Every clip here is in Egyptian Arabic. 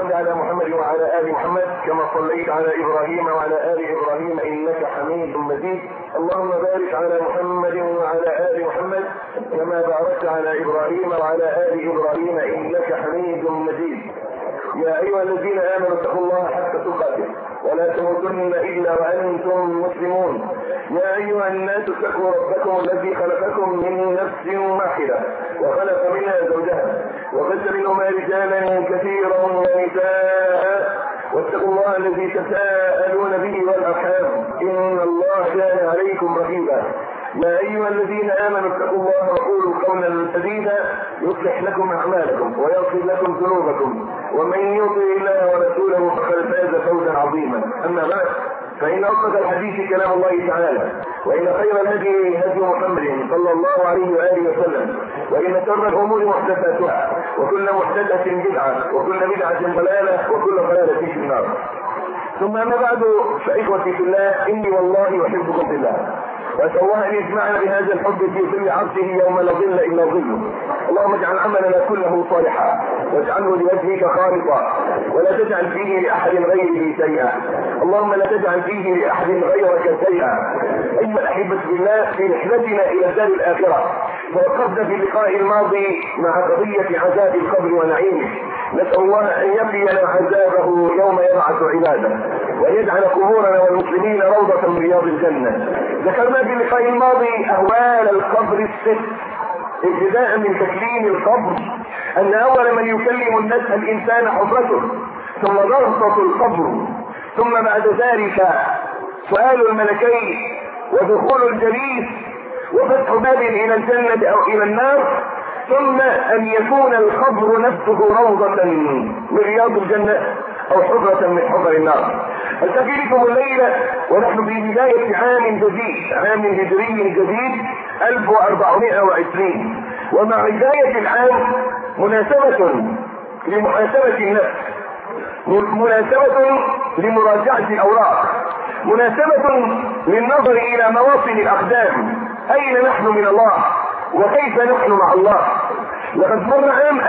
صل على محمد وعلى ال محمد كما صليت على ابراهيم وعلى ال ابراهيم انك حميد مجيد اللهم بارك على محمد وعلى ال محمد كما باركت على ابراهيم وعلى ال ابراهيم انك حميد مجيد يا ايها الذين امنوا اتقوا الله حق تقاته ولا تموتن الا وانتم مسلمون يا ايها الناس اتقوا ربكم الذي خلقكم من نفس واحده وخلق منها زوجها وبث منهما رجالا كثيرا ونساء واتقوا الله الذي تساءلون به والارحام ان الله كان عليكم رقيبا يا ايها الذين امنوا اتقوا الله وقولوا قولا سديدا يصلح لكم اعمالكم ويغفر لكم ذنوبكم ومن يطع الله ورسوله فقد فاز فوزا عظيما اما بعد فان اصدق الحديث كلام الله تعالى وان خير الهدي هدي محمد صلى الله عليه واله وسلم وان شر الامور محدثاتها وكل محدثه بدعه وكل بدعه ضلاله وكل ضلاله في النار ثم اما بعد فاخوتي في الله اني والله احبكم في الله واسال الله ان يجمعنا بهذا الحب في ظل عرشه يوم لا ظل الا ظله اللهم اجعل عملنا كله صالحا واجعله لوجهك خالصا ولا تجعل فيه لاحد غيره شيئا اللهم لا تجعل فيه لاحد غيرك شيئا ايها الاحبه بالله في رحلتنا الى دار الاخره توقفنا في اللقاء الماضي مع قضيه عذاب القبر ونعيمه نسال الله ان يبلينا عذابه يوم يبعث عباده وان يجعل قبورنا والمسلمين روضه من رياض الجنه ذكرنا في اللقاء الماضي اهوال القبر الست ابتداء من تكليم القبر ان اول من يكلم الناس الانسان حفرته ثم ضغطة القبر ثم بعد ذلك سؤال الملكين ودخول الجليس وفتح باب الى الجنة او الى النار ثم ان يكون القبر نفسه روضة من رياض الجنة او حفرة من حفر النار التقي بكم الليلة ونحن في بداية عام جديد عام هجري جديد 1420 ومع بداية العام مناسبة لمحاسبة النفس مناسبة لمراجعة الأوراق مناسبة للنظر إلى مواطن الأقدام أين نحن من الله وكيف نحن مع الله لقد مر عام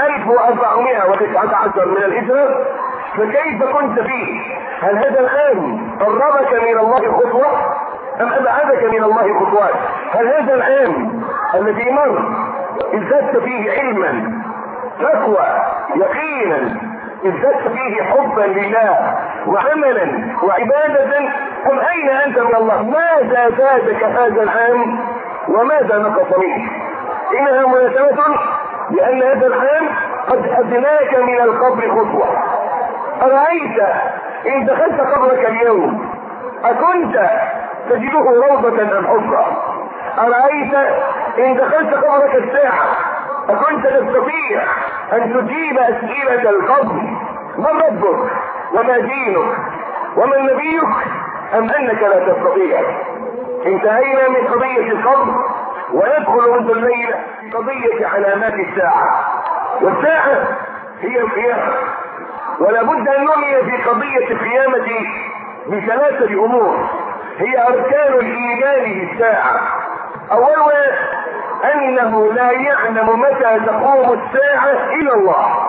1419 من الهجرة فكيف كنت فيه هل هذا العام قربك من الله خطوة ام ابعدك من الله خطوات هل هذا العام الذي مر ازددت فيه علما تقوى يقينا ازددت فيه حبا لله وعملا وعبادة ام اين انت من الله ماذا زادك هذا العام وماذا نقص منك انها مناسبة لان هذا العام قد ادناك من القبر خطوة أرأيت إن دخلت قبرك اليوم أكنت تجده روضة أم حفرة أرأيت إن دخلت قبرك الساعة أكنت تستطيع أن تجيب أسئلة القبر من ربك وما دينك ومن نبيك أم أنك لا تستطيع انتهينا من قضية القبر وندخل منذ الليلة قضية علامات الساعة والساعة هي القيامة ولا بد ان نؤمن في قضية القيامة بثلاثة امور هي اركان الايمان بالساعة اولها انه لا يعلم متى تقوم الساعة الا الله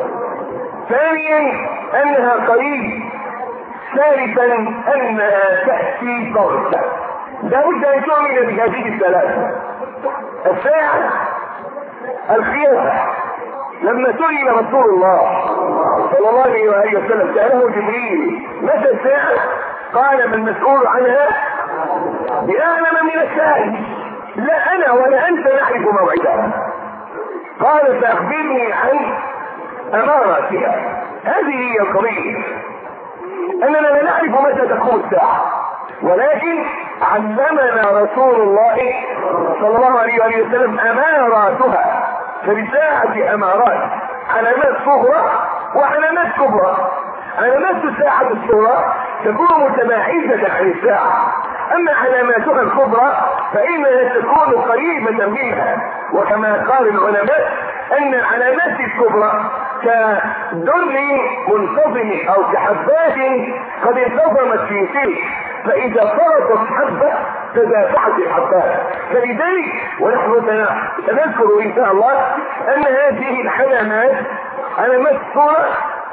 ثانيا انها قريب ثالثا انها تأتي بغتة لابد ان تؤمن بهذه الثلاثة الساعة القيامة لما سئل رسول الله صلى الله عليه واله وسلم ساله جبريل متى الساعه؟ قال ما المسؤول عنها باعلم من السائل لا انا ولا انت نعرف موعدها قال فاخبرني عن اماراتها هذه هي القضيه اننا لا نعرف متى تقوم الساعه ولكن علمنا رسول الله صلى الله عليه واله وسلم اماراتها فبساعة امارات علامات صغرى وعلامات كبرى علامات الساعة الصغرى تكون متباعدة عن الساعة اما علاماتها الكبرى فانها تكون قريبة منها وكما قال العلماء ان العلامات الكبرى كدر منتظم او كحبات قد انتظمت في تلك فاذا فرطت حبة تدافعت الحبات فلذلك ونحن سنذكر ان شاء الله ان هذه العلامات علامات الصورة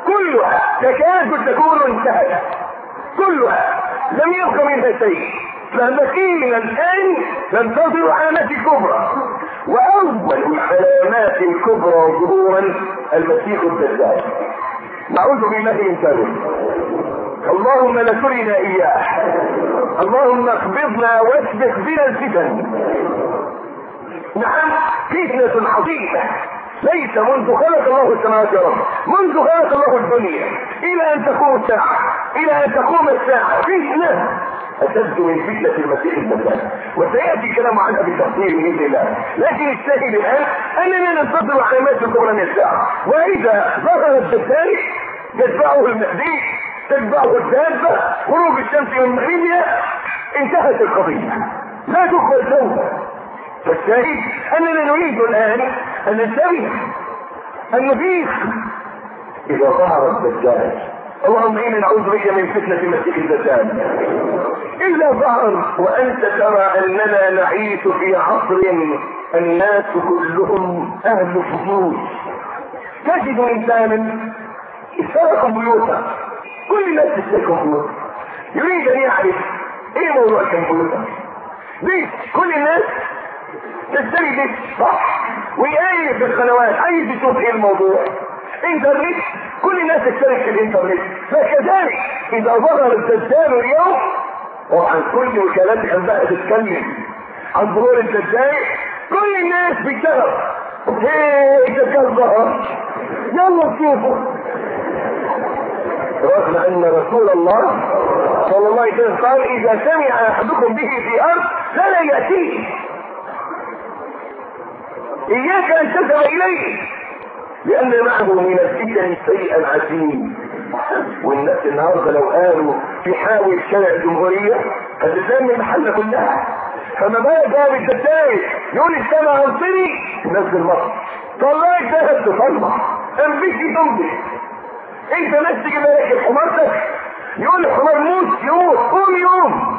كلها تكاد تكون انتهت كلها لم يبق منها شيء فبقينا الان ننتظر علامات الكبرى واول العلامات الكبرى ظهورا المسيح الدجال نعوذ بالله من شره اللهم لا ترنا اياه اللهم اقبضنا واسبق بنا الفتن نعم فتنة عظيمة ليس منذ خلق الله السماوات والارض منذ خلق الله الدنيا الى ان تقوم الساعة الى ان تقوم الساعة فتنة اشد من فتنة المسيح الدجال وسيأتي الكلام عنها بالتفصيل بإذن الله لكن الشاهد الآن أننا ننتظر علامات الكبرى من الساعة وإذا ظهر الدجال يتبعه المهدي تتبعه الدابة خروج الشمس من مغربها انتهت القضية لا تقبل توبة فالشاهد اننا نريد الان ان ننتبه ان نفيق اذا ظهر الدجال اللهم انا نعوذ بك من فتنة المسيح الدجال اذا ظهر وانت ترى اننا نعيش في عصر الناس كلهم اهل فجور تجد انسانا استرق بيوتا كل الناس تشتري كمبيوتر يريد ان يعرف ايه موضوع الكمبيوتر ليه كل الناس تشتري دي صح ويقلب في القنوات عايز يشوف ايه الموضوع انترنت كل الناس تشترك في الانترنت فكذلك اذا ظهر الدجال اليوم طبعا كل وكالات الانباء تتكلم عن ظهور الدجال كل الناس بتشتغل ايه الدجال ظهر يلا شوفوا رغم ان رسول الله صلى الله عليه وسلم قال اذا سمع احدكم به في ارض فلا ياتيه اياك ان تذهب اليه لان معه من الفتن شيئا عجيب والناس النهارده لو قالوا في حاول شارع الجمهوريه هتتلم المحله كلها فما بالك بقى بالدجال يقول السماء انصري نزل مصر طلعك دهب تطلع انبشي تنبش انت ناس تجيب لك حمارتك يقول الحمار موت يموت قوم يوم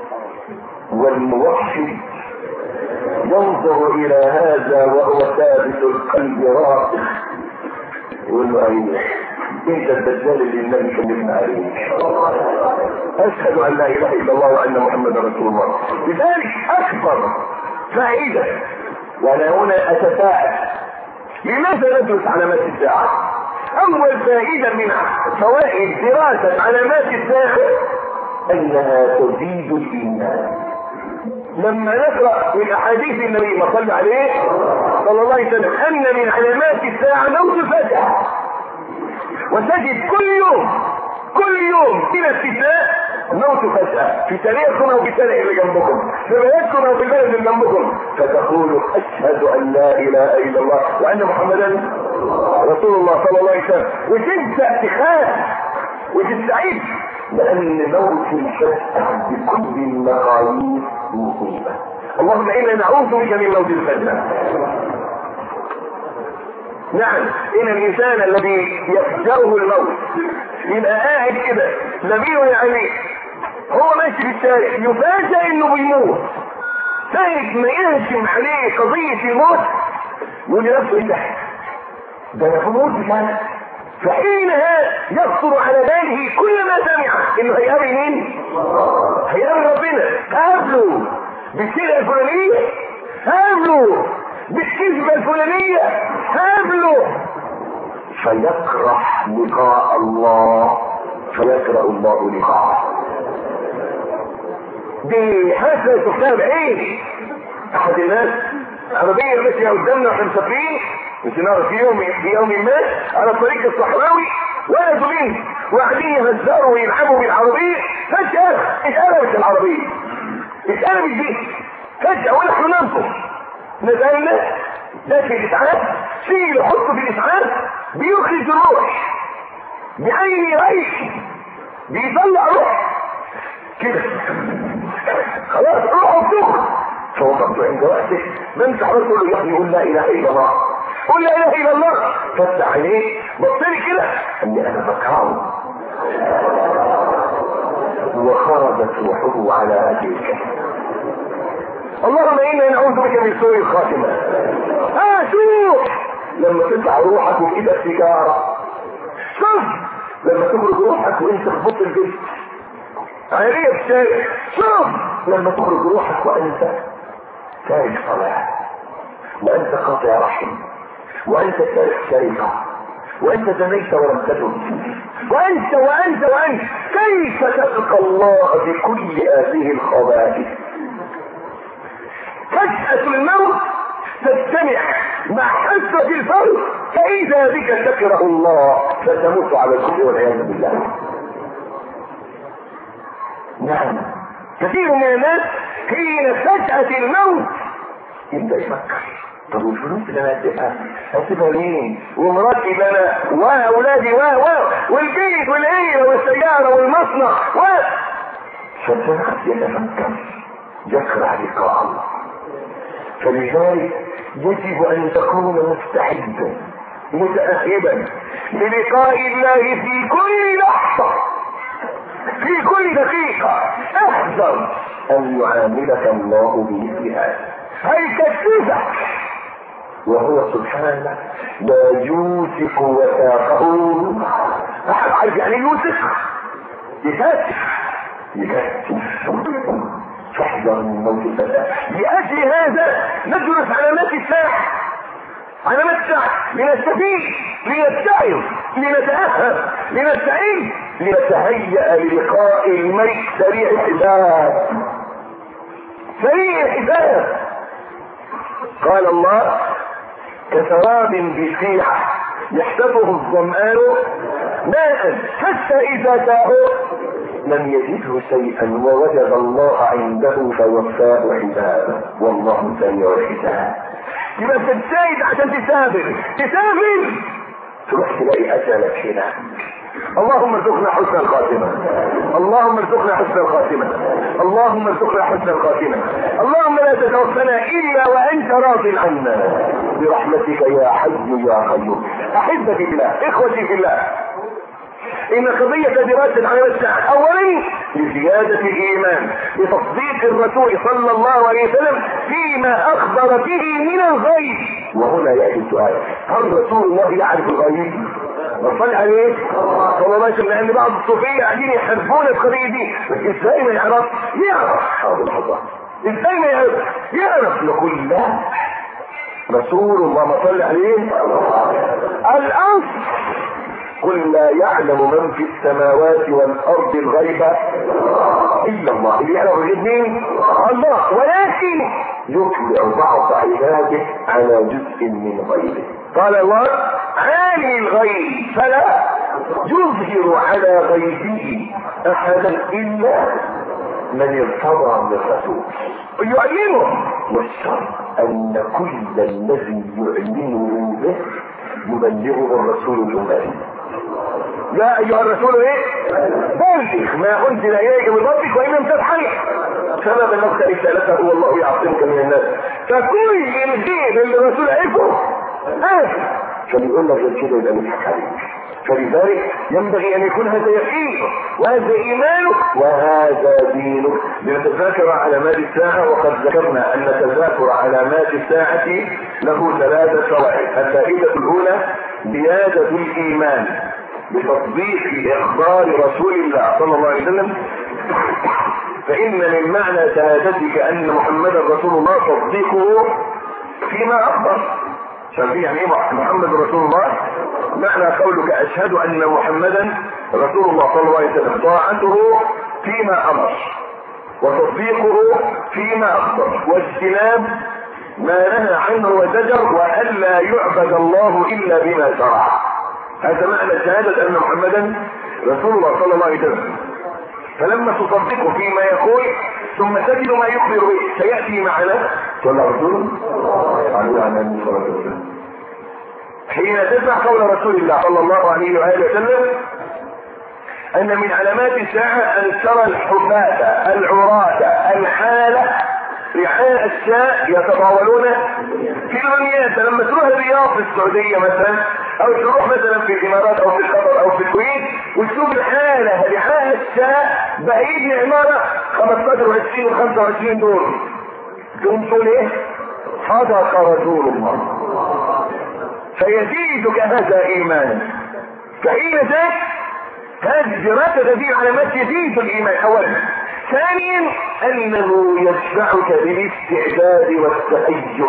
والموحد ينظر الى هذا وهو ثابت القلب راسخ يقول له ايوه انت الدجال اللي النبي كلمنا عليه اشهد ان لا اله الا الله وان محمدا رسول الله لذلك اكبر فائده وانا هنا اتساءل لماذا ندرس علامات الساعه اول فائده من فوائد دراسه علامات الساعه انها تزيد الايمان لما نقرا من احاديث النبي ما صلى عليه صلى الله عليه وسلم ان من علامات الساعه موت الفجأة وتجد كل يوم كل يوم بلا استثناء موت فجأة في تاريخكم او في التاريخ اللي جنبكم في بلدكم او في البلد اللي جنبكم فتقول اشهد ان لا اله الا الله وان محمدا رسول الله صلى الله عليه وسلم وتبدا تخاف وتستعيد لان موت الفجأة بكل المقاييس مصيبة اللهم انا نعوذ بك من موت الفجأة نعم ان الانسان الذي يفجره الموت يبقى قاعد كده نبيه يعني هو ماشي في الشارع يفاجئ انه بيموت ساعة ما يهجم عليه قضية الموت يقول لنفسه ايه ده؟ ده انا بموت مش عارف فحينها يخطر على باله كل ما سمع انه هيقابل مين؟ هيقابل ربنا قابله بالسيرة الفلانية قابله بالكذبة الفلانية قابله فيكره لقاء الله فيكره الله لقاءه دي حاجة شفناها بعين احد الناس عربية ماشية قدامنا واحنا مسافرين مش نعرف في يوم في يوم ما على الطريق الصحراوي ولد بنت وقاعدين يهزروا ويلعبوا بالعربية فجأة اتقلبت العربية اتقلبت دي فجأة ونحن ننظر نزلنا داخل الاسعاف في يحطه في الاسعاف بيخرج الروح بعين ريح بيطلع روح كده خلاص روحه بتخرج فوقفت عند رأسه من تحرك له يا ابني قول لا اله الا الله قول لا اله الا الله فتح عينيه بص لي كده قال لي انا بكره وخرجت روحه على هذه الكلمه اللهم انا نعوذ بك من سوء الخاتمه اه شوف لما تطلع روحك من ايدك سيجاره شوف لما تخرج روحك وانت في بطن البيت عينيه في الشارع شوف لما تخرج روحك وانت تارك صلاة وانت قاطع رحم وانت تارك سرقة وانت زنيت ولم تتب وانت وانت وانت كيف تلقى الله بكل هذه الخبائث فجأة الموت تجتمع مع حسة الفرد فإذا بك تكره الله فتموت على الكفر والعياذ بالله نعم كثير من الناس حين فجأة الموت يبدأ يفكر طب والفلوس اللي انا هسيبها هسيبها ليه؟ ومراتي اللي انا واولادي و و والبيت والعيله والسياره والمصنع و فالسمع يتفكر يكره لقاء الله فلذلك يجب ان تكون مستعدا متاهبا للقاء الله في كل لحظه في كل دقيقه احذر ان يعاملك الله بمثل هذا هيكتفك وهو سبحانه لا يوثق وثاقه احد عارف يعني يوثق يكتف يكتف فاحذر من موت الفتاة لأجل هذا ندرس علامات الساعة علامات الساعة لنستفيد لنتعظ لنتأهب لنستعين لنتهيأ للقاء الملك سريع الحساب سريع الحساب قال الله كسراب بسيحة يحسبه الظمآن ماء حتى إذا جاءه لم يجده شيئا ووجد الله عنده فوفاه حسابه والله سريع الحساب يبقى انت تجتهد عشان تسافر تسافر تروح تلاقي اجلك هناك اللهم ارزقنا حسن الخاتمة اللهم ارزقنا حسن الخاتمة اللهم ارزقنا حسن الخاتمة اللهم لا تتوفنا الا وانت راض عنا برحمتك يا حي يا قيوم احبتي في الله اخوتي في الله ان قضية دراسة على الساعة اولا لزيادة الايمان بتصديق الرسول صلى الله عليه وسلم فيما اخبر به من الغيب وهنا يأتي السؤال هل رسول الله يعرف الغيب وصل عليه صلى الله عليه وسلم لان بعض الصوفية قاعدين يحبون القضية دي ازاي ما يعرف يعرف حاضر الحضار ازاي ما يعرف يعرف يقول لا رسول الله ما صلى عليه الاصل قل لا يعلم من في السماوات والارض الغيب الا الله اللي يعلم الغيب مين الله ولكن يطلع بعض عباده على جزء من غيبه قال الله عالم الغيب فلا يظهر على غيبه احدا الا من ارتضى من الرسول يعلمه والشرط ان كل الذي يعلمه به يبلغه الرسول الامي يا ايها الرسول ايه بلغ ما انزل اليك من ربك وان لم تفعل فما بلغت رسالته والله يعصمك من الناس فكل الدين اللي الرسول عرفه عارف فبيقول لك غير كده يبقى بيضحك عليك فلذلك ينبغي ان يكون هذا يقينه وهذا ايمانه وهذا دينه لنتذاكر علامات الساعة وقد ذكرنا ان تذاكر علامات الساعة له ثلاثة فوائد الفائدة الاولى زيادة الايمان بتصديق اخبار رسول الله صلى الله عليه وسلم فان من معنى شهادتك ان محمدا رسول الله تصديقه فيما اخبر شايفين يعني ايه محمد رسول الله معنى قولك اشهد ان محمدا رسول الله صلى الله عليه وسلم طاعته فيما امر وتصديقه فيما اخبر واجتناب ما نهى عنه وزجر والا يعبد الله الا بما شرع هذا معنى شهادة ان محمدا رسول الله صلى الله عليه وسلم فلما تصدقه فيما يقول ثم تجد ما يخبر به سيأتي معنا صلى رسول عليه عليه الصلاة والسلام حين تسمع قول رسول الله صلى الله عليه وآله وسلم أن من علامات الساعة أن ترى الحفاة العراة الحالة رعاء الشاء يتطاولون في البنيات لما تروح الرياض في السعودية مثلا او تروح مثلا في الامارات او في قطر او في الكويت وتشوف الحالة رعاء الشاء بعيد من عمارة 15 و20 و25 دور تقوم تقول ايه صدق رسول الله فيزيدك هذا ايمانا فحين ذاك هذه دراسة هذه العلامات تزيد الإيمان أولا ثانيا أنه يدفعك بالاستعداد والتهيؤ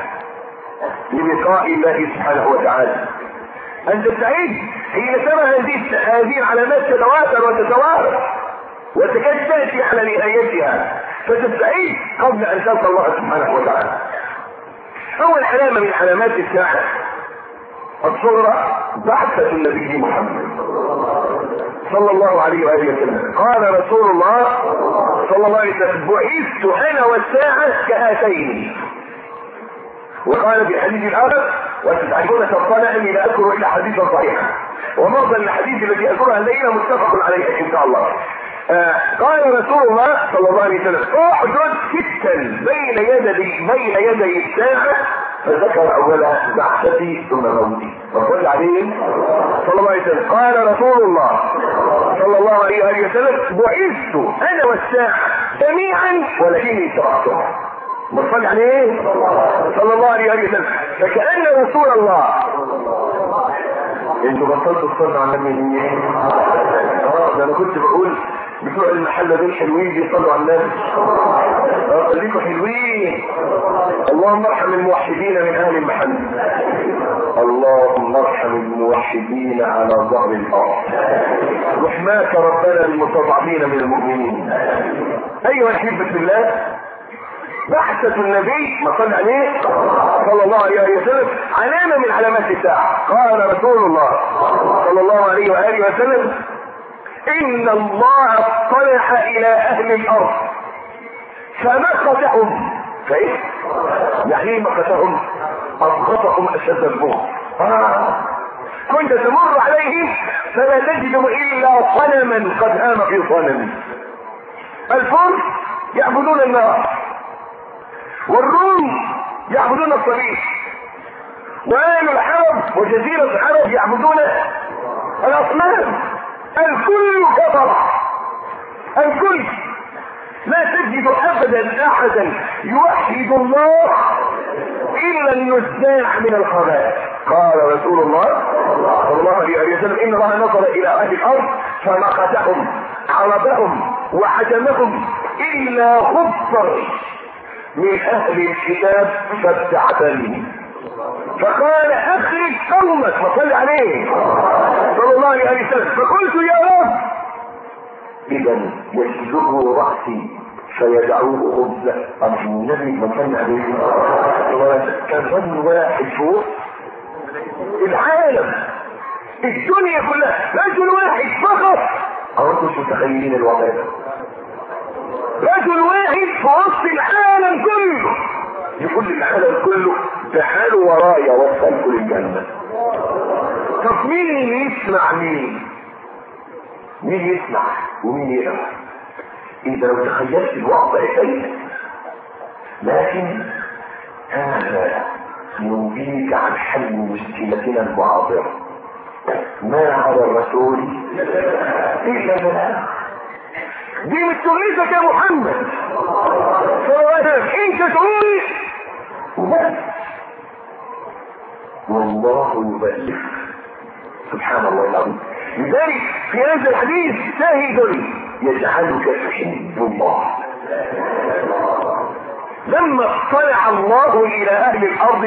للقاء الله سبحانه وتعالى أن تستعد حين ترى هذه هذه العلامات تتواتر وتتوارد وتكاد تأتي على نهايتها فتستعد قبل أن تلقى الله سبحانه وتعالى أول علامة من علامات الساعة الصغرى بعثة النبي محمد صلى الله عليه وآله وسلم قال رسول الله صلى الله عليه وسلم بعثت أنا والساعة كهاتين وقال في حديث الآخر وتتعجبون سرطان أني لا أذكر إلا حديثا صحيحا ومعظم الحديث التي أذكرها الليلة متفق عليها إن شاء الله آه قال رسول الله صلى الله عليه وسلم احدث ستا بين يدي بين يدي الساعة فذكر أولها بعثتي ثم موتي فقل عليه صلى الله عليه وسلم قال رسول الله صلى الله عليه وآله وسلم بعثت أنا والساعة جميعا ولكني تركتها بصلي عليه صلى الله عليه وسلم فكأن رسول الله انتوا بطلتوا تصلوا على النبي اه ده انا كنت بقول بتوع المحل دول حلوين بيصلوا على النبي اه خليكوا حلوين اللهم ارحم الموحدين من اهل المحل اللهم ارحم الموحدين على ظهر الارض رحماك ربنا المستضعفين من المؤمنين ايها الاحبه في الله بعثة النبي ما صلى عليه صلى الله عليه وسلم علامة من علامات الساعة قال رسول الله صلى الله عليه وآله وسلم إن الله اطلع إلى أهل الأرض فمقتهم كيف؟ يعني ايه مقتهم؟ أضغطهم أشد البغض آه. كنت تمر عليهم فلا تجد إلا صنما قد هام في صنم الفرس يعبدون النار والروم يعبدون الصليب وآل العرب وجزيرة العرب يعبدون الأصنام الكل كفر الكل لا تجد أبدا أحدا يوحد الله إلا النزاع من الخبائث قال رسول الله صلى الله عليه وسلم إن الله نظر إلى أهل الأرض فمقتهم عربهم وعجمهم إلا خبر من اهل الكتاب فابتعثني فقال اخرج قومك فصل عليه صلى الله عليه وسلم فقلت يا رب اذا يسلكه راسي فيدعوه خبزه اما النبي ما كان عليه كان رجل واحد فوق العالم الدنيا كلها رجل واحد فقط او انتم مش متخيلين الوضع ده رجل واحد في وسط العالم كله يقول العالم كله تعالوا ورايا وصلكم للجنة طب مين يسمع مين مين يسمع ومين يقرا اذا لو تخيلت الوضع كيف لكن هذا ينبيك عن حل مشكلتنا المعاصرة ما على الرسول الا بلاغ دي مش شغلتك يا محمد صلى الله عليه وسلم انت تقول وبس والله يبلغ سبحان الله العظيم لذلك في هذا الحديث شاهد يجعلك تحب الله لما اطلع الله الى اهل الارض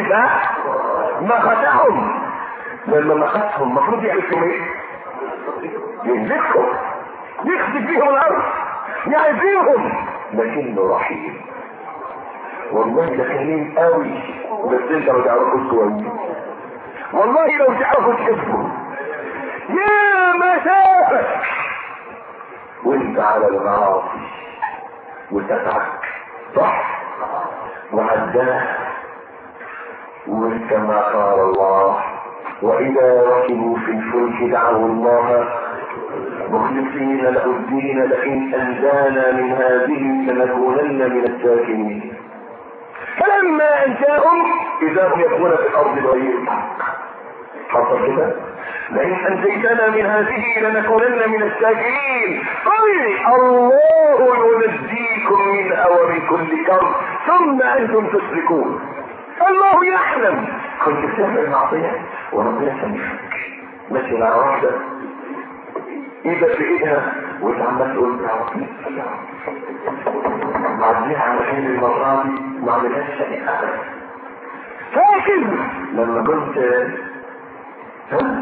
فمقتهم لما مقتهم المفروض يعمل فيهم ايه؟ يهلكهم يخسف فيهم الارض يعزيهم لكنه رحيم والله ده كريم قوي بس انت ما تعرفوش كويس والله لو تعرفوا تحبه يا مسافة وانت على المعاصي وتتعك صح وعداه وكما قال الله واذا ركبوا في الفلك دعوا الله مخلصين له الدين لئن انجانا من هذه لنكونن من الساكنين فلما انجاهم اذا هم يكون في الارض بغير حصل كده لئن انجيتنا من هذه لنكونن من الساكنين قل الله ينجيكم منها ومن كل كرب ثم انتم تشركون الله يعلم كنت بتعمل معصيه وربنا سامحك ماشي مع واحدة ايدك في ايدها وانت عمال تقول يا رب معديها على خير المرة دي ما عملهاش شيء ابدا فاكر لما كنت ها؟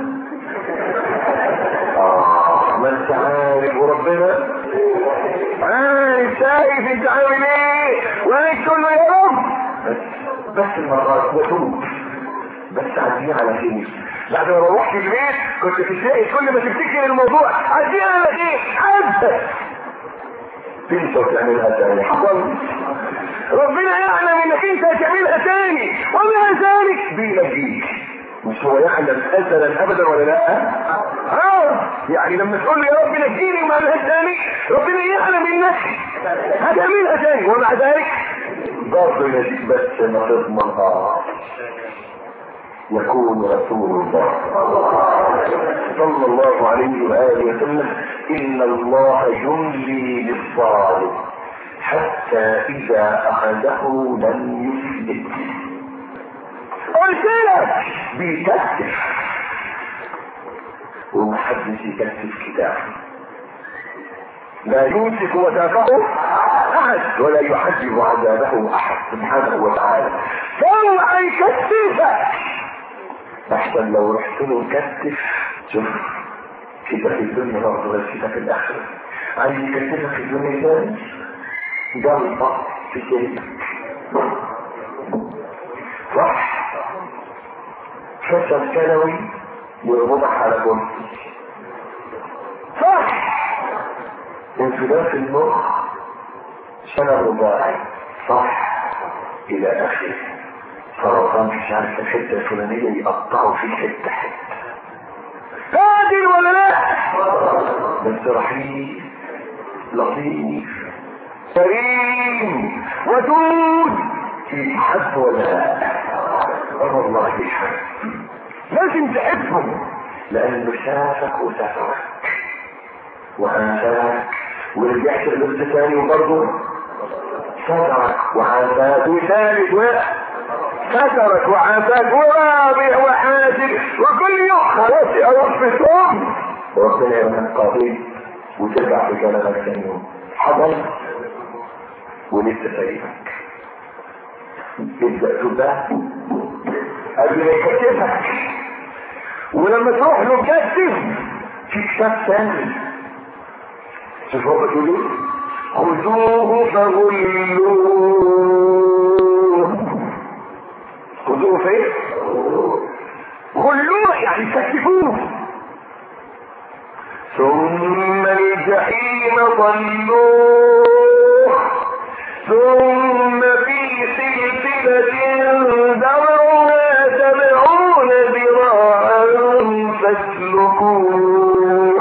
آه ما انت عارف وربنا عارف شايف انت عامل ايه وانت تقول له يا رب بس بس المرات وتوب بس عديها على خير بعد ما روحت البيت كنت تلاقي كل ما تفتكر الموضوع عديها على خير عدت تنسى وتعملها تاني حصل ربنا يعلم انك انت هتعملها تاني ومع ذلك بينجيك مش هو يعلم ازلا ابدا ولا لا اه يعني لما تقول لي يا رب نجيني وما عملهاش تاني ربنا يعلم انك هتعملها تاني ومع ذلك برضه ينجيك بس ما تضمنها يكون رسول الله صلى الله عليه وآله وسلم إن الله يملي للظالم حتى إذا أخذه لم يفلت قلت لك بيكتف ومحدش يكتف كتابه لا يمسك وثاقه احد ولا يحجب عذابه احد سبحانه وتعالى فهو يكتفك احسن لو رحت له مكتف شوف كده في الدنيا برضه غير كده في الاخره عايز يكتفك في الدنيا تاني جلطه في كلمه صح حسن كلوي يربطك على كرسي صح انفلاس المخ سنة رباعي صح الى اخره سرطان مش عارف الحته الفلانيه يقطعوا فيه حته حته قادر ولا لا بس رحيم لطيف كريم ودود يتحب ولا لا والله يحب لازم تحبه لانه شافك وسافرك وانساك ورجعت لبس تاني وبرضه سترك وعافاك وثالث سترك وعافاك ورابع وحاسب وكل يوم خلاص يا رب توم ربنا يبقى قاضي وترجع في كلامك ثاني يوم حضر ولسه سايبك ابدا تبقى قبل ما يكتفك ولما تروح له كتف في كتاب ثاني شوف هو بتقول ايه خذوه فغلوه خذوه فين غلوه يعني كتفوه ثم الجحيم ضلوه ثم في سلسلة ذرعها سبعون ذراعا فاسلكوه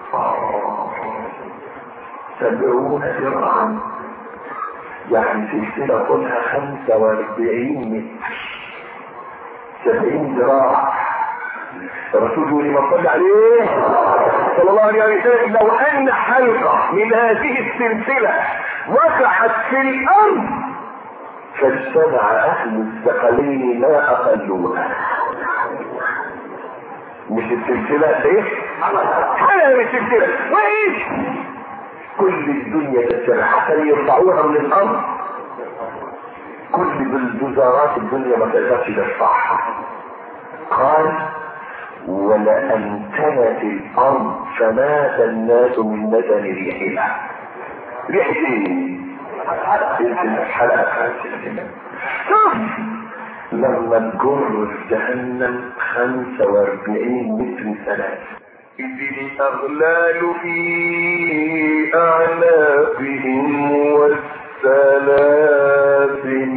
سبعون ذراعا يعني سلسلة طولها خمسة واربعين متر سبعين ذراع الرسول يقول لما صلى عليه صلى الله عليه وسلم لو ان حلقة من هذه السلسلة وقعت في الارض فاجتمع اهل الثقلين ما اقلوها مش السلسلة ايه حاجة من السلسلة وايش كل الدنيا تجتمع حتى يرفعوها من الارض كل بالبزارات الدنيا ما تقدرش ترفعها قال ولأمتنت الأرض فمات الناس من مدن ريحها ريحة ايه؟ الحلقة خمسة لما تجر في جهنم خمسة واربعين متر ثلاثة إذ الأغلال في أعناقهم والسلاسل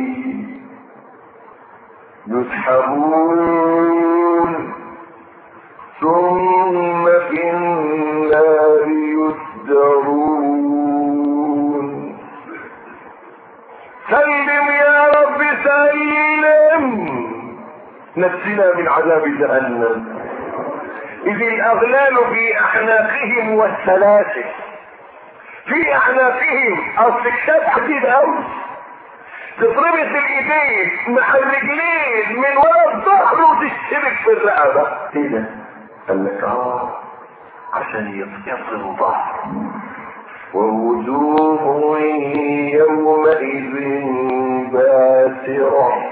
يسحبون ثم في النار يسجرون سلم يا رب سلم نجنا من عذاب جهنم إذ الأغلال في أعناقهم والسلاسل في أعناقهم أصل الكتاب حديد أوي تتربط الإيدين مع الرجلين من ورا الظهر وتشتبك في الرقبة إيه ده؟ قال لك اه عشان يتقصر ظهر ووجوه يومئذ باسرة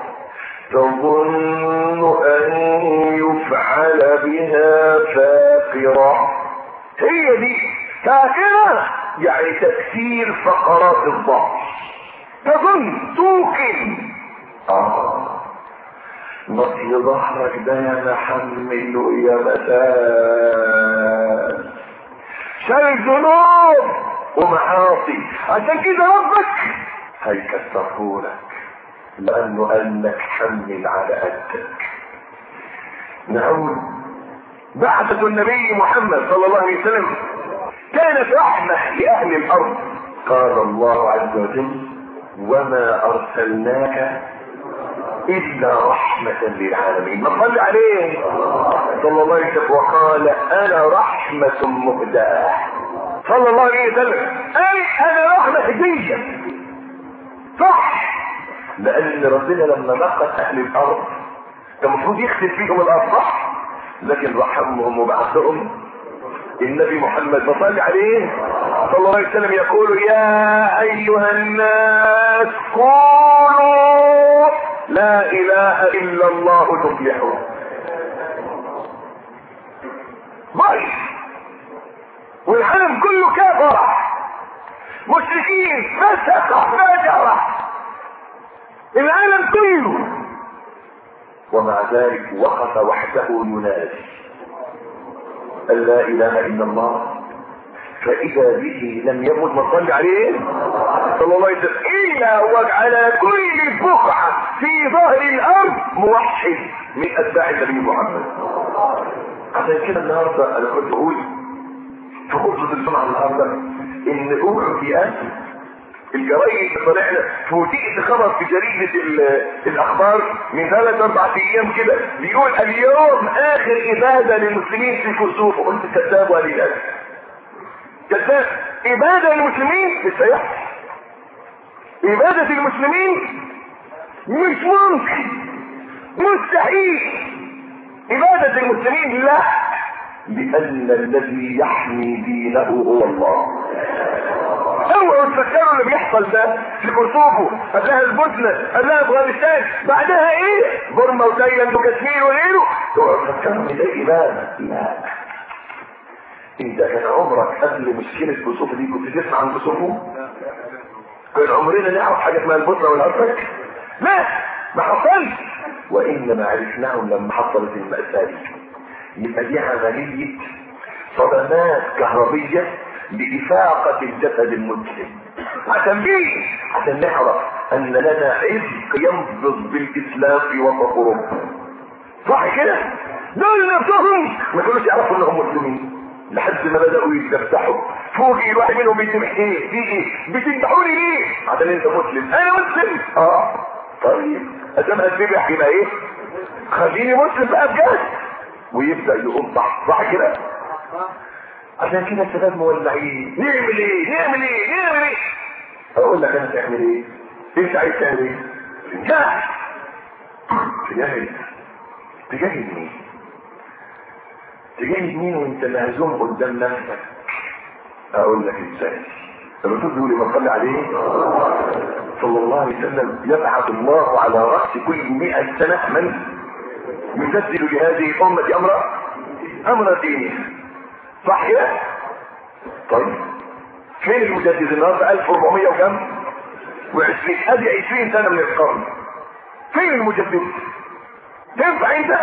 تظن أن يفعل بها فاقرة هي دي فاقرة يعني تكسير فقرات الظهر تظن توقن آه نصي ظهرك ده يا محمل يا مساء شايل ذنوب ومعاصي عشان كده ربك هيكسرهولك لانه قال لك حمل على قدك نعود بعثة النبي محمد صلى الله عليه وسلم كانت رحمة لأهل الأرض قال الله عز وجل وما أرسلناك إلا رحمة للعالمين ما صلي عليه صلى الله عليه وسلم وقال أنا رحمة مهداة صلى الله عليه وسلم أي أنا رحمة هدية صح لأن ربنا لما نقت أهل الأرض كان المفروض يختم فيهم الأرض صح لكن رحمهم وبعثهم النبي محمد صلى عليه صلى الله عليه وسلم يقول يا أيها الناس قولوا لا اله الا الله تفلحون ضعيف والعالم كله كفر مشركين فسق فجر العالم كله ومع ذلك وقف وحده ينادي ان لا اله الا الله فاذا به لم يمت من صلى عليه صلى الله عليه وسلم الا وعلى كل بقعه في ظهر الارض موحد من اتباع النبي محمد عشان كده النهارده انا كنت اقول في خطبه الجمعه النهارده ان اوعوا في اسف الجرايد اللي طلعنا فوجئت خبر في جريدة الاخبار من ثلاث اربع ايام كده بيقول اليوم اخر ابادة للمسلمين في كسوف وقلت كذاب ولي الاسف كذاب ابادة للمسلمين مش هيحصل ابادة المسلمين مش ممكن مستحيل ابادة المسلمين لا لان الذي يحمي دينه هو الله اوعوا تفكروا اللي بيحصل ده في كورسوفو قبلها البوسنة قبلها افغانستان بعدها ايه بورما وتايلاند وكشمير وغيره اوعوا تفكروا ان ده ايمان لا انت كان عمرك قبل مشكلة كورسوفو دي كنت تسمع عن كورسوفو كان عمرنا نعرف حاجة اسمها البوسنة والهرسك لا ما حصلش وانما عرفناهم لما حصلت المأساة دي يبقى دي عملية صدمات كهربية لإفاقة الجسد المسلم عشان ايه؟ عشان نعرف ان لنا عزق ينبض بالاسلام في وسط اوروبا صح كده؟ دول نفسهم ما كانوش يعرفوا انهم مسلمين لحد ما بدأوا يتفتحوا فوقي الواحد منهم بيذبح ايه؟ في ايه؟ بتذبحوني ليه؟ عشان انت مسلم انا مسلم اه طيب ادام هتذبح يبقى ايه؟ خليني مسلم بقى بجد ويبدأ يقوم صح صح كده؟ عشان كده الشباب مولعين نعمل ايه نعمل ايه نعمل ايه اقول لك انا تعمل ايه انت عايز تعمل ايه جاهز تجاهد تجاهد مين تجاهد مين وانت مهزوم قدام نفسك اقول لك ازاي الرسول بيقول لما صلى عليه صلى الله عليه وسلم يبعث الله على راس كل مئة سنه من يسدد لهذه الامه امر امر دينها صح كده طيب فين المجدد النهارده 1400 وكم و20 ادي 20 سنه من القرن فين المجدد تنفع انت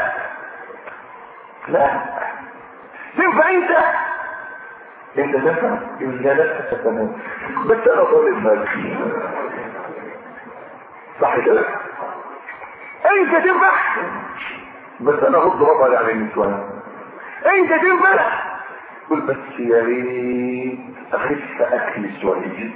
لا تنفع انت انت تنفع الا لا تتمام بس انا طالب مالك صح كده انت تنفع بس انا غض بطل عن النسوان انت تنفع قل بس يا ريت اخف اكل شويه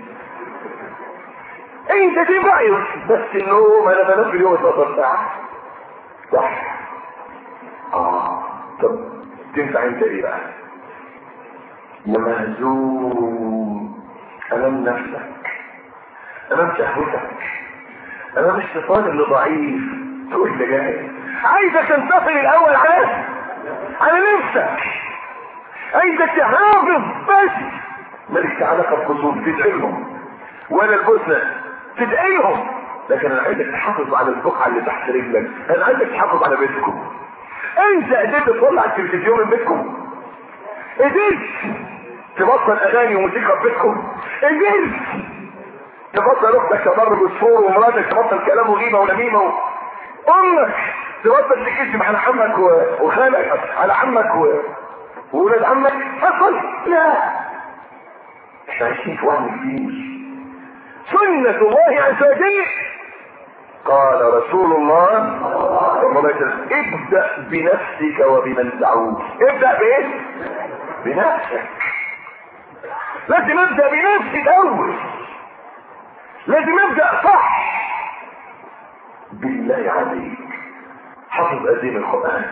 انت تنفع بس النوم انا بنام في اليوم 12 ساعه صح اه طب تنفع انت ايه بقى يا مهزوم امام نفسك امام شهوتك امام الشيطان اللي ضعيف تقول ده جاهز عايزك تنتصر الاول على على نفسك عايزك تحافظ بس مالكش علاقه بخصوص تدعي لهم ولا البوسنه تدعي لهم لكن انا عايزك تحافظ على البقعه اللي تحت رجلك انا عايزك تحافظ على بيتكم انت قدرت تطلع التلفزيون من بيتكم قدرت تبطل اغاني وموسيقى في بيتكم قدرت تبطل اختك تضرب الصور ومراتك تبطل كلام وغيبه ونميمه و... امك تبطل تكذب على عمك و... وخالك على عمك و... وولاد عمك حصل لا احنا عايشين في وهم كبير سنة الله عز وجل قال رسول الله صلى الله عليه وسلم ابدأ بنفسك وبمن تعود ابدأ بايه بنفسك لازم ابدأ بنفسي الاول لازم ابدأ صح بالله عليك حفظ قديم القرآن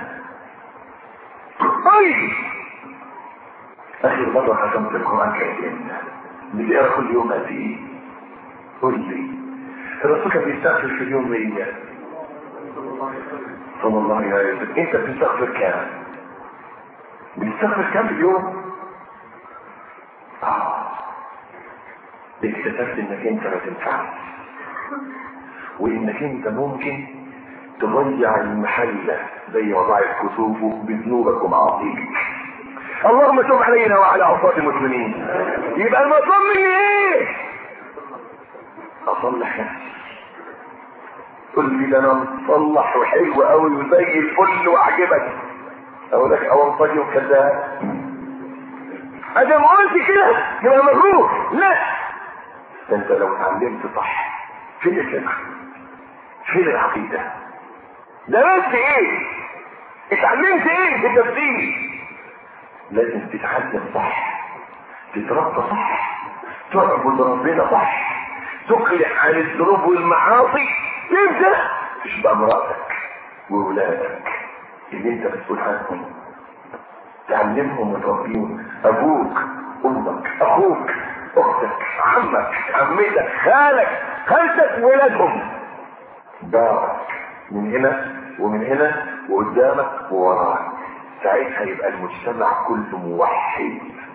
طيب اخر مرة ختمت القرآن كانت امتى بتقرا كل يوم قد ايه قول لي الرسول كان بيستغفر في اليوم مية صلى الله عليه وسلم انت بتستغفر كام بتستغفر كام في اليوم اه اكتشفت انك انت ما تنفعش وانك انت ممكن تضيع المحلة زي ما ضاعت كسوفه بذنوبك ومعاصيك اللهم تب علينا وعلى عصاة المسلمين يبقى المطلوب مني ايه اصلح نفسي قل لي ده انا مصلح وحلو قوي وزي الفل واعجبك اقول لك اول طاجي وكذاب انا ما قلت كده يبقى مغرور لا انت لو اتعلمت صح فين الفقه فين العقيده درست ايه اتعلمت ايه في التفسير لازم تتعلم صح تتربى صح تعبد ربنا صح تقلع عن الذنوب والمعاصي تبدا تشبع مراتك واولادك اللي انت مسؤول عنهم تعلمهم وتربيهم ابوك امك اخوك اختك عمك عمتك خالك خالتك ولادهم بارك من هنا ومن هنا وقدامك ووراك ساعتها يبقى المجتمع كله موحد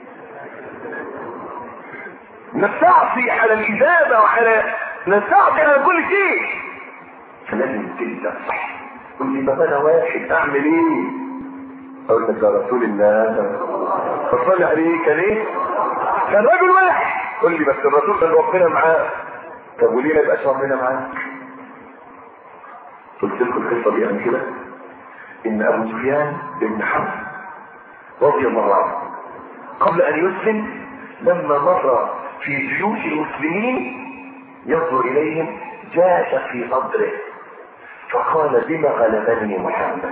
نستعصي على الإجابة وعلى نستعصي على كل شيء فلازم تبدأ صح قل لي طب أنا واحد أعمل إيه؟ أقول لك يا رسول الله فصلي عليه كان إيه؟ كان رجل واحد قل لي بس الرسول كان ربنا معاه طب وليه ما يبقاش ربنا معاه؟ قلت لكم القصة دي قبل كده إن أبو سفيان بن حرب رضي الله عنه قبل أن يسلم لما مر في جيوش المسلمين ينظر إليهم جاش في صدره فقال بما غلبني محمد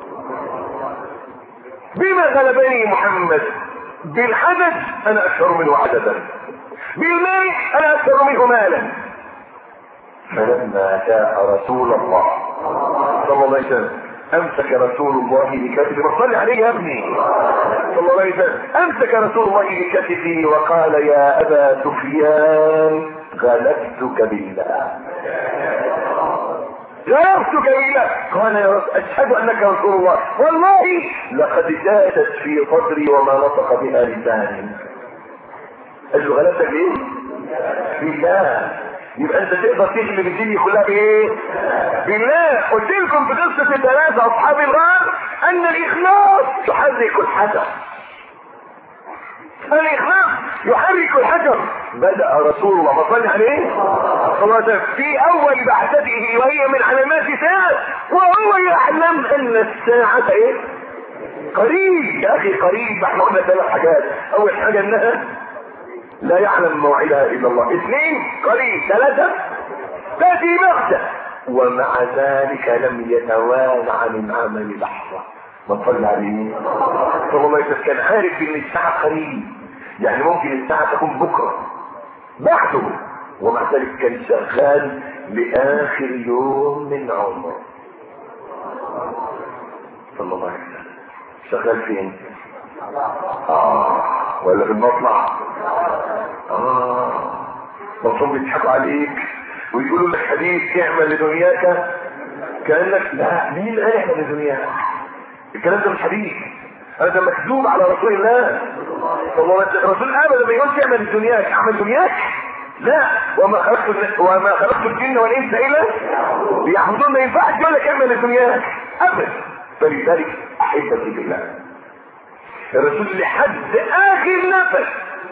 بما غلبني محمد بالحدث أنا أكثر منه عددا بالمال أنا أكثر منه مالا فلما جاء رسول الله صلى الله عليه وسلم امسك رسول الله بكتفه صلي عليه يا ابني صلى الله عليه وسلم امسك رسول الله بكتفه وقال يا ابا سفيان غلبتك بالله غلبتك بالله قال يا رب اشهد انك رسول الله والله لقد جاءت في صدري وما نطق بها لساني قال له غلبتك ليه بالله يبقى انت تقدر تغلب الدنيا كلها بايه بالله قلت لكم في قصه الثلاثه اصحاب الغار ان الاخلاص يحرك الحجر الاخلاص يحرك الحجر بدا رسول الله صلى عليه صلى الله عليه وسلم في اول بعثته وهي من علامات الساعه وهو يعلم ان الساعه ايه قريب يا اخي قريب احنا قلنا ثلاث حاجات اول حاجه انها لا يعلم موعدها الا الله اثنين قريب ثلاثة تأتي بغتة ومع ذلك لم يتوانى عن العمل لحظة ما صلى عليه صلى الله عليه وسلم كان عارف ان الساعة قريب يعني ممكن الساعة تكون بكرة بعده ومع ذلك كان شغال لآخر يوم من عمره صلى الله عليه وسلم شغال فين؟ آه ولا في المطلع اه مفهوم بيضحكوا عليك ويقولوا لك حديث اعمل لدنياك كانك لا مين قال اعمل لدنياك الكلام ده مش حديث هذا مكذوب على رسول الله صلى الله عليه وسلم الرسول ابدا ما يقولش اعمل دنياك اعمل دنياك لا وما خلقت وما خلقت الجن والانس الا ليعبدون ما ينفعش يقول لك اعمل دنياك ابدا فلذلك احبتي بالله الرسول لحد اخر نفس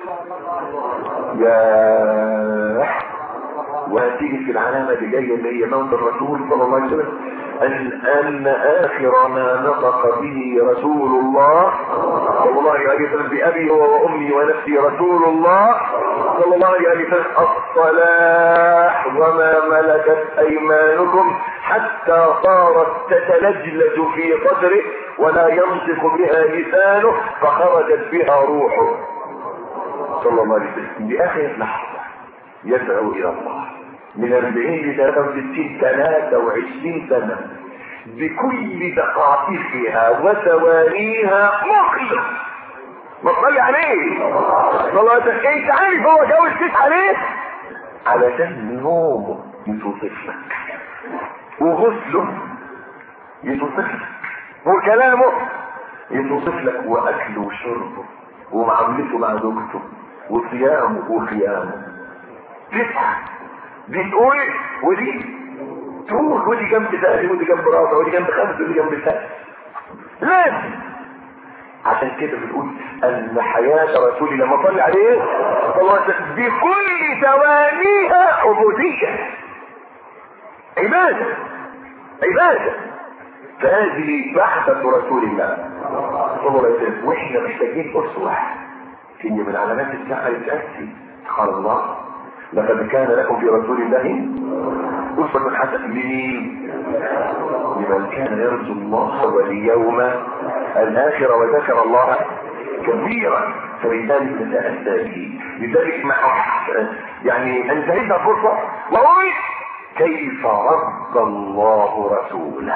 يا وهتيجي في العلامة اللي جاية اللي هي موت الرسول صلى الله عليه وسلم أن أن آخر ما نطق به رسول الله صلى الله عليه وسلم بأبي وأمي ونفسي رسول الله صلى الله عليه وسلم الصلاح وما ملكت أيمانكم حتى صارت تتلجلج في قدره ولا ينطق بها لسانه فخرجت بها روحه صلى الله عليه وسلم بآخر لحظة يدعو إلى الله من 40 ل 63 23 سنة بكل دقائقها وثوانيها مخلص ما تصلي عليه صلى الله عليه وسلم انت عارف هو جوز كيف عليه علشان نومه يتوصف لك وغسله يتوصف لك وكلامه يتوصف لك واكله وشربه ومعاملته مع زوجته وصيامه وقيامه تسعة دي تقول ودي تقول ودي جنب ثاني ودي جنب رابع ودي جنب خمسة ودي جنب ثاني لازم عشان كده بنقول ان حياة رسول الله لما صلي عليه صلى الله عليه وسلم بكل ثوانيها عبودية عبادة عبادة فهذه بحثة رسول الله صلى الله عليه وسلم واحنا محتاجين اسوة هي من علامات الساعة التأسي قال الله لقد كان لكم في رسول الله أسوة حسنة لمين؟ لمن كان يرجو الله واليوم الآخر وذكر الله كثيرا فلذلك نتأسى به لذلك مع يعني انتهينا فرصة وقول كيف رد الله رسوله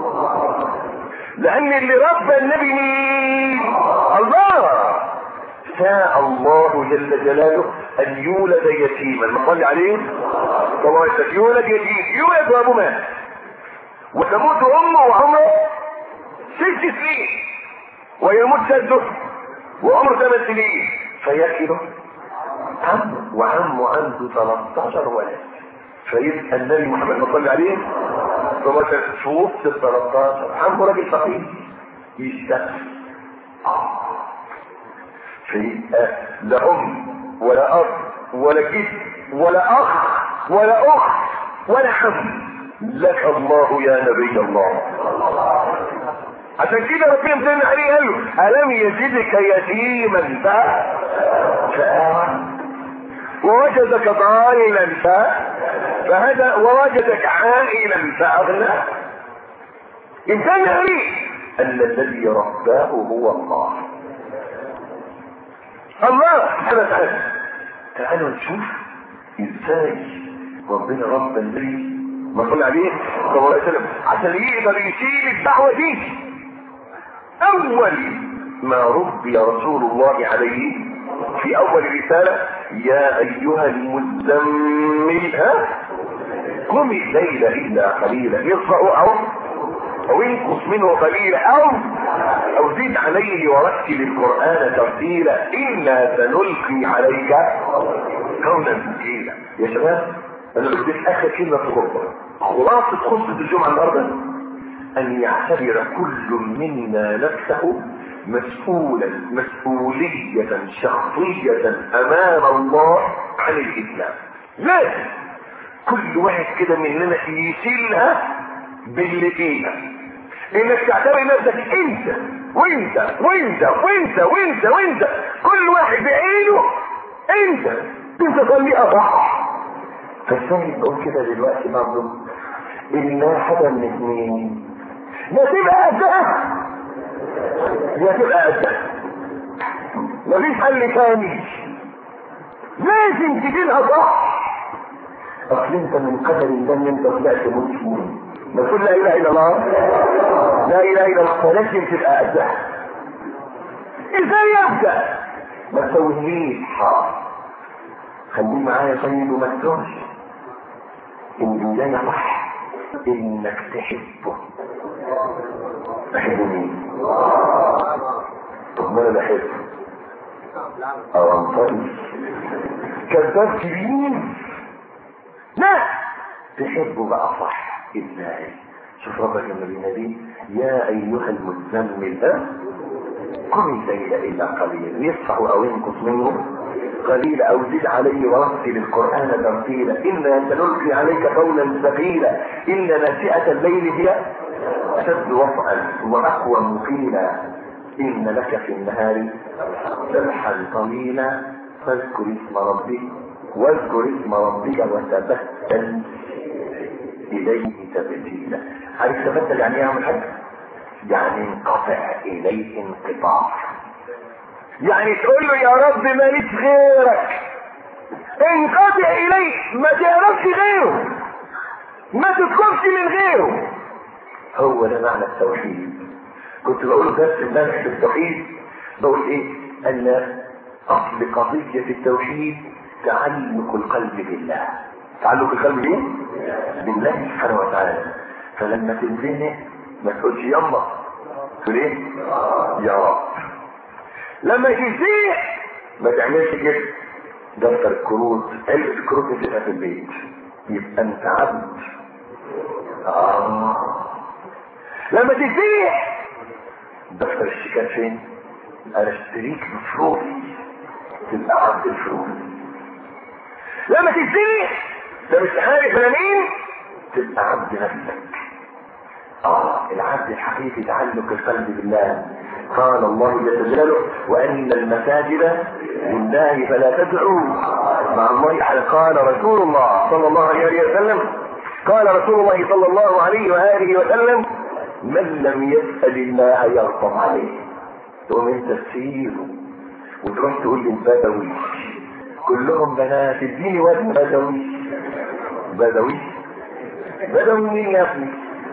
لأن اللي رب النبي مين؟ الله شاء الله جل جلاله ان يولد يتيما ما صلي عليه صلى الله عليه وسلم يولد يتيم يولد وابوه مات وتموت امه وعمره ست سنين ويموت جده وعمره ثمان سنين فيكله عمه وعمه عنده 13 ولد فيبقى النبي محمد صلى عليه صلى الله عليه وسلم في وسط ال 13 عمه راجل فقير يشتغل فيبقى لا ام ولا اب ولا جد ولا اخ ولا اخت ولا حم لك الله يا نبي الله عشان كده ربنا امتن عليه قال له الم يجدك يتيما ف فآوى ووجدك ضالا ف فهذا ووجدك عائلا فاغنى امتن عليه ان الذي رباه هو الله الله سبحانه وتعالى تعالوا نشوف ازاي ربنا رب النبي ما صلى عليه صلى الله عليه وسلم عشان يقدر يشيل الدعوه دي اول ما ربي رسول الله عليه في اول رساله يا ايها المزمل ها قم الليل الا قليلا يرفع او او انقص منه قليلا او او زد عليه ورتل القرآن ترتيلا إنا سنلقي عليك قولا ثقيلا يا شباب انا قلت في اخر كلمة في الخطبة خلاصة خطبة الجمعة النهاردة ان يعتبر كل منا نفسه مسؤولا مسؤولية شخصية امام الله عن الاسلام لازم كل واحد كده مننا يشيلها باللي فيها انك تعتبر نفسك انت وانت وانت وانت وانت وانت كل واحد بعينه انت انت خليها صح فالسيد بقول كده دلوقتي برضه ان حاجه من اثنين يا تبقى قدها يا تبقى قدها مفيش حل تاني لازم تجيلها صح اصل انت من قدر الله ان انت طلعت مسلم ما تقول لا اله الا الله لا اله الا الله فلازم تبقى قدها ازاي ابدا ما تسويهليش حاضر خليه معايا طيب وما تتوهش البداية صح انك تحبه تحب مين طب ما انا بحبه او انطري كذاب كبير لا تحبه بقى صح ازاي شوف ربك لما بيناديه يا ايها المزمل ها قم الليل الا قليلا يصفح او ينقص منه قليلا او زد عليه ورتل القران ترتيلا انا سنلقي عليك قولا ثقيلا ان ناشئه الليل هي اشد وطئا واقوى مقيلا ان لك في النهار سبحا طويلا فاذكر اسم ربك واذكر اسم ربك وتبتل اليه تبتيلا عارف تبتل يعني ايه يا عم الحاج؟ يعني انقطع اليه انقطاع يعني تقول له يا رب ماليش غيرك انقطع اليه ما تعرفش غيره ما تطلبش من غيره هو ده معنى التوحيد كنت بقول درس امبارح في التوحيد بقول ايه ان اصل قضية التوحيد تعلق القلب بالله تعلق القلب بايه؟ بالله سبحانه وتعالى فلما تنزنه ما تقولش يلا تقول ايه؟ يا رب لما تنزنه ما تعملش كده دفتر الكروت علبة الكروت نسيبها في البيت يبقى انت عبد آه. لما تنزنه دفتر الشيكات فين؟ انا اشتريك بفلوسي تبقى عبد الفلوس لما تشتري ده مش عارف انا مين تبقى عبد نفسك اه العبد الحقيقي تعلق القلب بالله قال الله جل جلاله وان المساجد لله فلا تدعوا مع الله احد قال رسول الله صلى الله عليه وسلم قال رسول الله صلى الله عليه واله وسلم من لم يسال الله يغضب عليه تقوم انت تسيره وتروح تقول لي البدوي كلهم بنات اديني واد بدوي بدوي بدوي مين يا ابني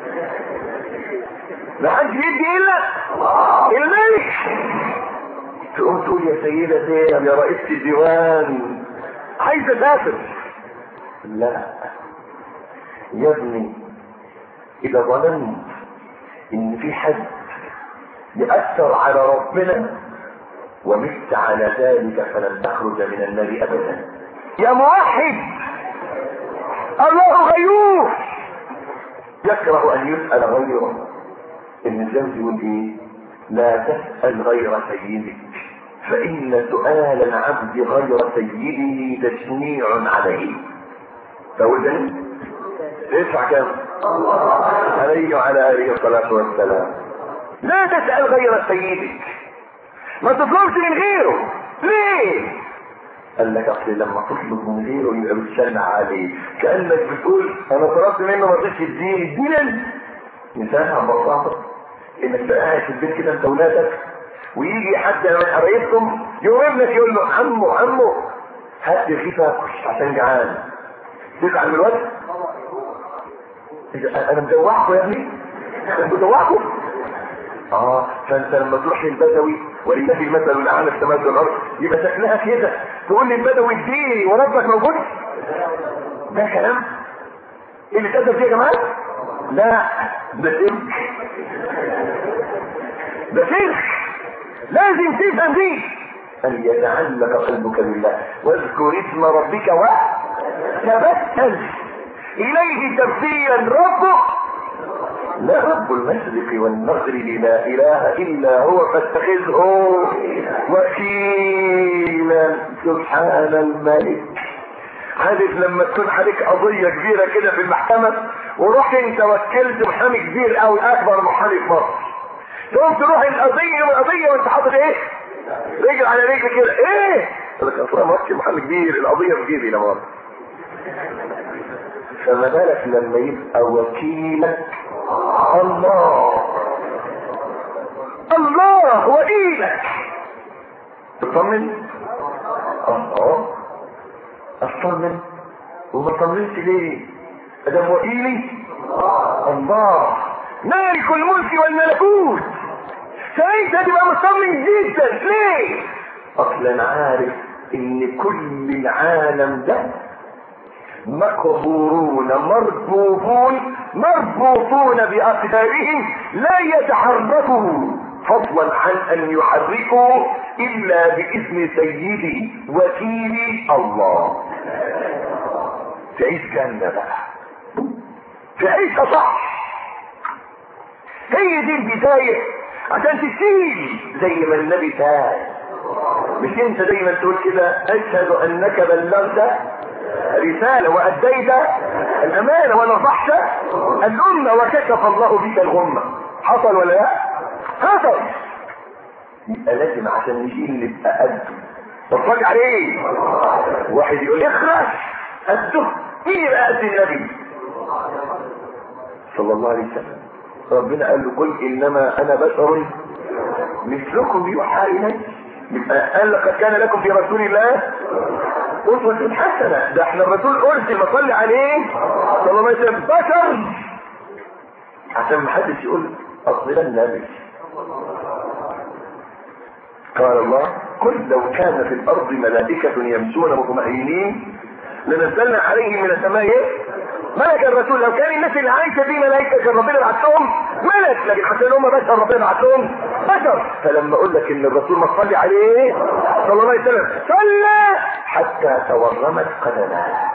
ما حدش يدي الا الملك تقوم تقول يا سيدة زينب يا رئيسة الديوان عايز اسافر لا يا ابني اذا ظننت ان في حد يأثر على ربنا ومت على ذلك فلن تخرج من النار ابدا يا موحد الله غيور يكره ان يسأل غيره ابن الجوزي يقول ايه لا تسأل غير سيدك فإن سؤال العبد غير سيده تشنيع عليه فوزن ادفع كم عليه وعلى آله الصلاة والسلام لا تسأل غير سيدك ما تطلبش من غيره ليه قال لك اصل لما تطلب من غيره يبقى بتشنع عليه كانك بتقول انا طلبت منه ما رضيش يديني اديني مثالها ببساطه انك تبقى قاعد في البيت كده انت ولادك ويجي حد من قرايبكم يقوم ابنك يقول له عمو عمو هات لي رغيف اكل عشان جعان تزعل من الواد انا مدوعكم يا ابني انا مدوعكم اه فانت لما تروح للبدوي ولله المثل الاعلى في السماوات والارض يبقى شكلها كده تقول للبدوي اديني وربك موجود ده كلام ايه اللي تقدر فيه يا جماعه لا ده شرك ده شرك لازم تفهم دي ان يتعلق قلبك بالله واذكر اسم ربك وتبتل اليه تبتيلا ربك لا رب المشرق والمغرب لا اله الا هو فاتخذه وكيلا سبحان الملك عارف لما تكون عليك قضية كبيرة كده في المحكمة ورحت انت وكلت محامي كبير قوي اكبر محامي في مصر تقوم تروح القضية والقضية وانت حاطط ايه رجل على رجل كده ايه قال لك اصلا موكل محامي كبير القضية في جيبي لا مؤاخذة فما بالك لما يبقى وكيلك الله الله وكيلك تطمن الله اطمن وما طمنت ليه ادم وكيلي الله مالك الملك والملكوت فانت تبقى مطمن جدا ليه اصلا عارف ان كل العالم ده مقبورون مربوطون مربوطون باقدارهم لا يتحركوا فضلا عن ان يحركوا الا باذن سيدي وكيلي الله تعيش جنة بقى تعيش صح هي دي البداية عشان تشيل زي ما النبي قال مش انت دايما تقول كده اشهد انك بلغت رسالة واديت الامانة ونصحت الامة وكشف الله بك الغمة حصل ولا لا حصل يبقى لازم عشان نشيل نبقى قد اتفرج عليه واحد يقول اخرج قده مين يبقى قد النبي صلى الله عليه وسلم ربنا قال له قل انما انا بشر مثلكم يوحى الي قال لقد كان لكم في رسول الله أسوة حسنة ده احنا الرسول أرسل ما عليه صلى الله عليه وسلم بشر عشان ما حدش يقول أصل ده النبي قال الله قل لو كان في الأرض ملائكة يمشون مطمئنين لنزلنا عليهم من السماء ايه؟ ملك الرسول لو كان الناس اللي عايشه دي ملائكه كان ربنا بعت لهم ملك لكن عشان هم بشر ربنا بعت لهم بشر فلما اقول لك ان الرسول ما تصلي عليه صلى الله عليه وسلم صلى حتى تورمت قدماه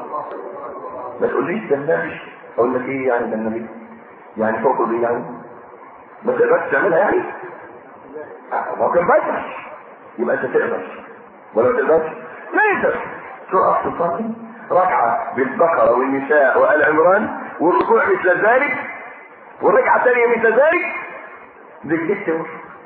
ما تقوليش ده النبي اقول لك ايه يعني ده النبي يعني فوق ايه يعني ما تقدرش تعملها يعني ما هو كان بشر يبقى انت تقدر ولا ما تقدرش لا يقدر سورة اختصاصي ركعة بالبقرة والنساء وآل عمران والركوع مثل ذلك والركعة الثانية مثل ذلك رجليك تمر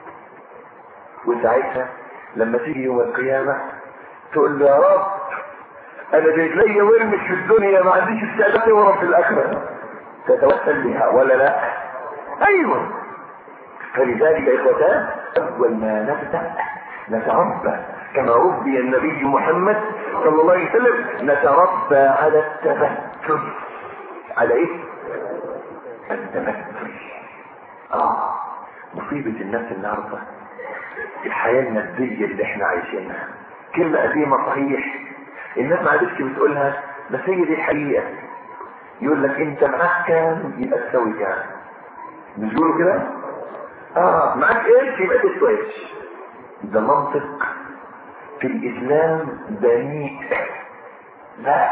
وساعتها لما تيجي يوم القيامة تقول له يا رب انا رجلي ورمش في الدنيا ما عنديش استعداد ورم في الاخرة تتوسل بها ولا لا ايوه فلذلك يا اخوتان اول ما نبدأ نتربى كما ربي النبي محمد صلى الله عليه وسلم نتربى على التبتل على ايه التبتل اه مصيبة الناس النهاردة الحياة المادية اللي احنا عايشينها كلمة قديمة صحيح الناس ما عادتش بتقولها بس هي دي الحقيقة يقول لك انت معاك كام يبقى تساوي كام مش بيقولوا كده اه معاك ايش يبقى تسوي ايش ده منطق في الاسلام دنيء لا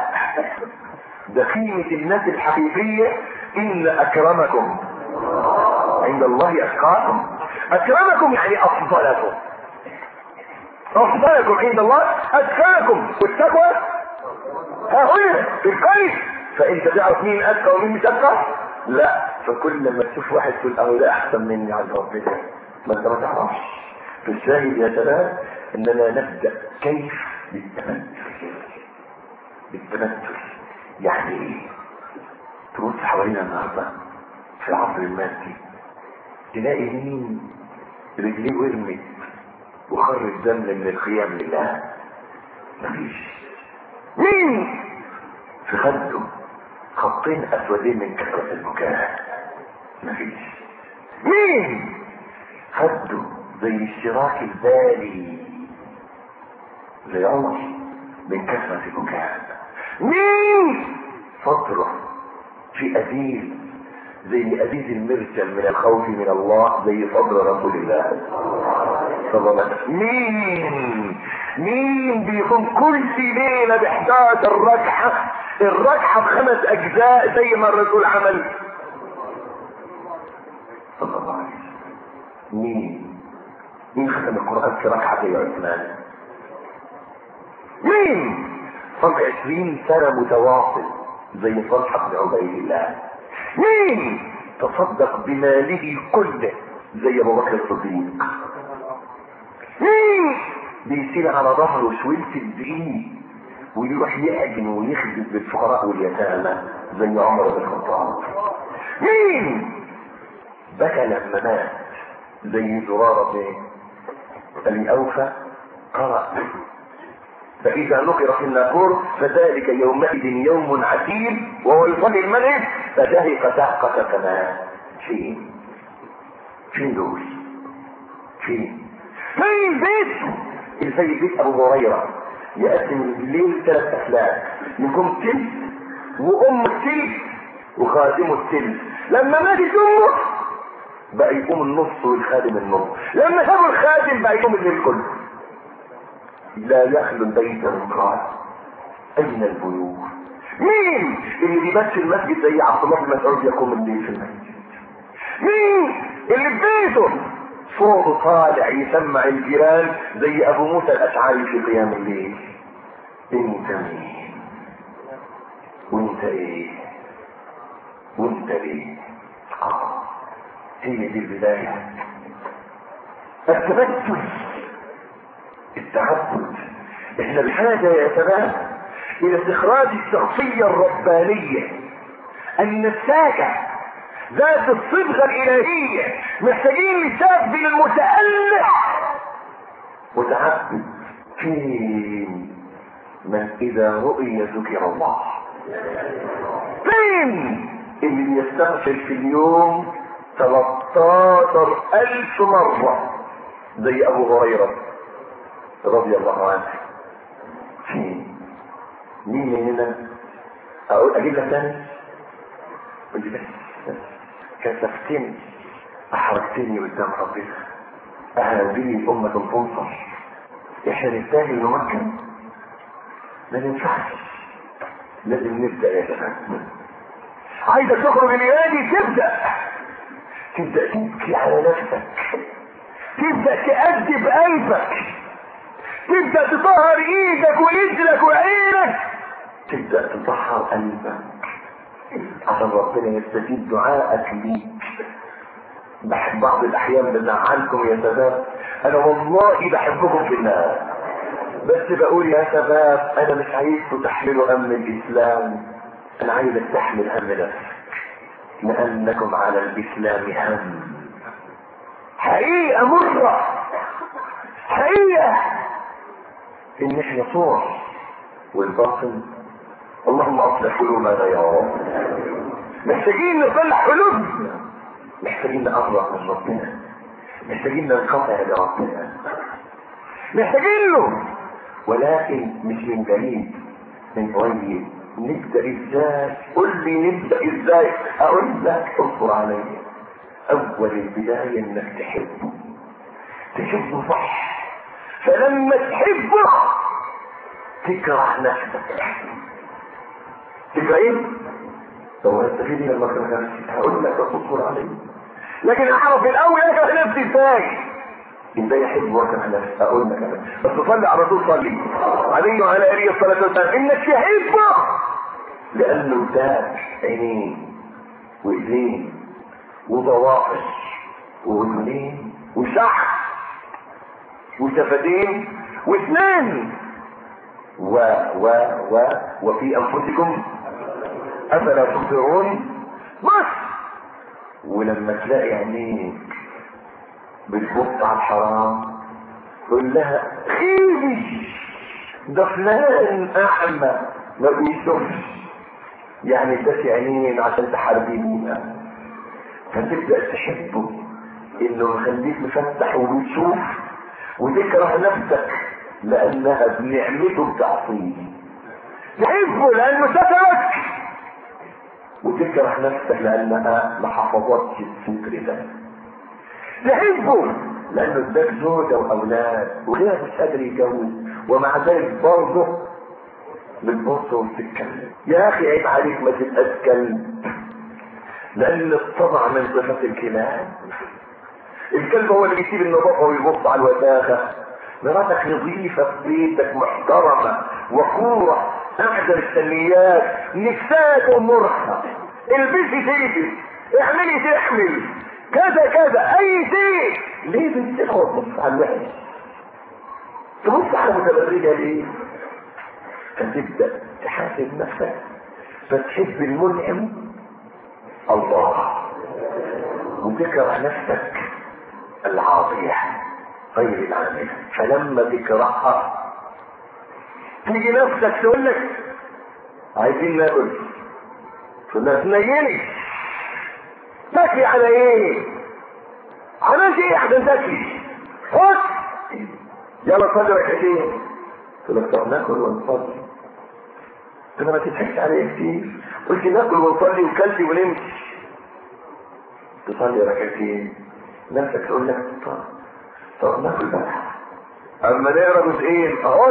ده قيمة الناس الحقيقية ان اكرمكم عند الله اتقاكم اكرمكم يعني افضلكم افضلكم عند الله اتقاكم والتقوى ها هنا في القلب فانت تعرف مين اتقى ومين مش اتقى لا فكل لما تشوف واحد تقول اهو ده احسن مني عند ربنا ما انت ما تعرفش فالشاهد يا شباب اننا نبدا كيف بالتمثل بالتمثل يعني ايه تبص حوالينا النهارده في العصر المادي تلاقي مين رجليه ورمت وخرج دم من القيام لله مفيش مين في خده خطين اسودين من كثرة البكاء مفيش مين خده زي الشراك البالي زي عمر من كثرة البكاء مين صدره في أديل زي أديز المرسل من الخوف من الله زي صدر رسول الله صلى الله عليه وسلم مين مين بيقوم كل ليلة ب 11 ركعة الركعة بخمس أجزاء زي ما الرسول عمل صلى الله عليه وسلم مين مين ختم القرآن في ركعة زي عثمان مين صلى 20 سنة متواصل زي صلحة بن عبيد الله مين تصدق بماله كله زي ابو بكر الصديق مين بيسير على ظهره شويلة الدين ويروح يعجن ويخدم بالفقراء واليتامى زي عمر بن الخطاب مين بكى لما مات زي زرارة ابي اوفى قرأ فإذا نقر في الناقور فذلك يومئذ يوم عسير وهو يصلي الملك فشهق شهقة كما فين فين دول فين فين بيت زي بيت ابو هريرة يقدم الليل ثلاث افلام يكون تلت وام التلت وخادم التلت لما ماتت امه بقى يقوم النص والخادم النص لما سابوا الخادم بقى يقوم الليل كله لا يخلو البيت من قال اين البيوت مين اللي بيبات في المسجد زي عبد الله بن مسعود يقوم الليل في المسجد مين اللي في بيته صوته طالع يسمع الجيران زي ابو موسى الاشعري في قيام الليل انت مين وانت ايه وانت ايه اه هي دي البداية التبتل التعبد احنا بحاجة يا شباب الى استخراج الشخصية الربانية النساكة ذات الصبغة الالهية محتاجين لشاب المتألق متعبد فين من اذا رؤي ذكر الله فين اللي يستغفر في اليوم 13 ألف مرة زي أبو هريرة رضي الله عنه فين مين مننا أقول أجيب لك تاني قلت بس بس كسفتني أحرجتني قدام ربنا هذه أمة تنصر إحنا نستاهل نمكن ما ينفعش لازم نبدأ يا شباب عايزك تخرج النادي تبدأ تبدأ تبكي على نفسك تبدأ تأدب قلبك تبدأ تطهر ايدك ورجلك وعينك تبدأ تطهر قلبك عشان ربنا يستجيب دعائك ليك بحب بعض الاحيان بزعلكم يا شباب انا والله بحبكم في الله بس بقول يا شباب انا مش عايزكم تحملوا هم الاسلام انا عايزك تحمل هم نفسك لانكم على الاسلام هم حقيقة مرة حقيقة ان احنا صور والباطن اللهم اصلح قلوبنا يا رب محتاجين نصلح قلوبنا محتاجين نقرب من ربنا محتاجين ننقطع لربنا محتاجين له ولكن مش من بعيد من قريب نبدا ازاي قل لي نبدا ازاي اقول لك اصبر عليا اول البدايه انك تحبه تحبه صح فلما تحبه تكره نفسك تكره ايه طب هستفيد ايه لما اكره نفسي هقول لك اصبر عليا لكن اعرف الاول اكره نفسي ازاي ازاي احب واكره نفسي اقول لك انا بس صلي على الرسول صلي عليه وعلى اله الصلاه والسلام انك تحبه لانه تاج عينين وايدين وضوافر وودنين وشعر وشفتين واثنين و و و وفي انفسكم افلا تبصرون بس ولما تلاقي عينيك بتبص على الحرام تقول لها خيبي ده فلان اعمى ما بيشوفش يعني اداكي عينين عشان تحاربينيها فتبدا تحبه انه يخليك مفتح وبتشوف وتكره نفسك لانها بنعمته بتعصيه تحبه لانه سترك وتكره نفسك لانها ما حفظتش الستر ده تحبه لانه اداك زوجة واولاد وغيرها مش قادر يتجوز ومع ذلك برضه بتبص وبتتكلم يا اخي عيب عليك ما تبقى تتكلم لان الطبع من صفة الكلاب الكلب هو اللي بيسيب النظافة ويبص على الوساخة مراتك نظيفة في بيتك محترمة وقورة احسن السميات نفسات امورها البسي تلبس اعملي تحمل كذا كذا اي شيء ليه بتسيبها وتبص على الوحش تبص على متبرجة ليه فتبدأ تحاسب نفسك فتحب المنعم الله وتكره نفسك العاطية غير العاملة فلما تكرهها تيجي نفسك تقول لك عايزين ناكل تقول لها تنيني تاكلي على ايه عملت ايه عشان تاكلي خد يلا صلي ركعتين تقول لك طب ناكل ونصلي قلت ما تضحكش عليا كتير قلت ناكل ونصلي وكلتي ونمشي تصلي تصلي ركعتين نفسك تقول لك طب طب ناكل بقى اما نقرا جزئين اهو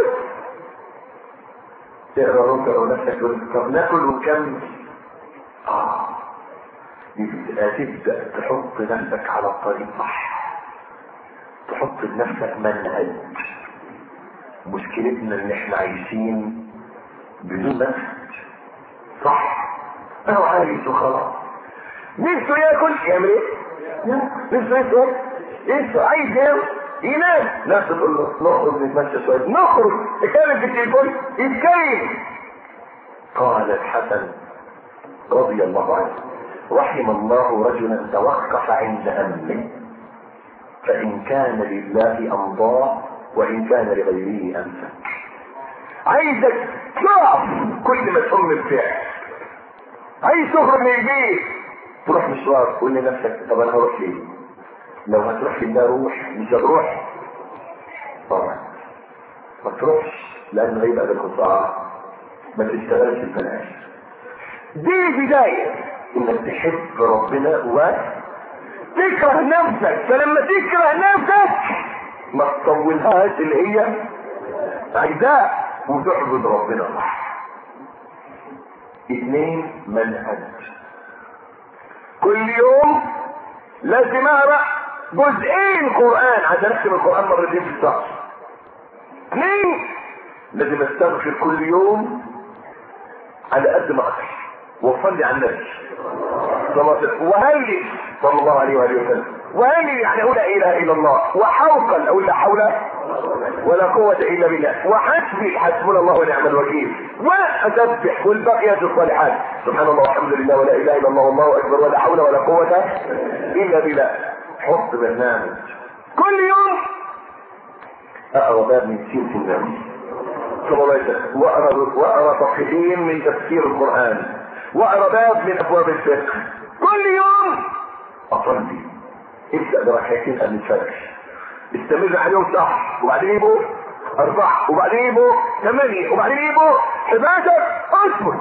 تقرا ركع ونفسك تقول طب ناكل ونكمل اه يبقى تبدا تحط نفسك على الطريق صح تحط لنفسك منهج مشكلتنا ان احنا عايشين بدون منهج صح انا عايز وخلاص نفسه ياكل يعمل ايه؟ نفسه ياكل نفسه عايز ينام ينام ناس تقول له نخرج نتمشى شويه نخرج اتكلم في التليفون يتكلم قال الحسن رضي الله عنه رحم الله رجلا توقف عند همه فإن كان لله أمضاه وإن كان لغيره أمسك عايزك تقف كل ما تهم الفعل عايز تخرج من البيت تروح مشوار قول لنفسك طب انا هروح ليه لو هتروح لله روح مش هتروح طبعا ما تروحش لانه هيبقى بالخسارة ما تشتغلش ببلاش دي البداية انك تحب ربنا و تكره نفسك فلما تكره نفسك ما تطولهاش اللي هي عايزاه وتعبد ربنا صح اثنين منهج كل يوم لازم اقرا جزئين قران عشان اختم القران مرتين في الشهر اثنين لازم استغفر كل يوم على قد ما اقدر واصلي على النبي صلاه وهلي صلى الله عليه واله وسلم وهلي يعني اقول لا اله الا الله وحوقا اقول لا حول ولا قوة الا بالله وحسبي حسبنا الله ونعم الوكيل واسبح والبقيات الصالحات سبحان الله والحمد لله ولا اله الا الله والله اكبر ولا حول ولا قوة الا بالله حط برنامج كل يوم اقرا باب من سيرة النبي صلى الله عليه وسلم واقرا واقرا صفحتين من تفسير القران واقرا باب من ابواب الفقه كل يوم اصلي ابدا بركعتين قبل الفجر استمر عليهم صح وبعدين يبقوا أربعة وبعدين يبقوا ثمانية وبعدين يبقوا 11 اصبر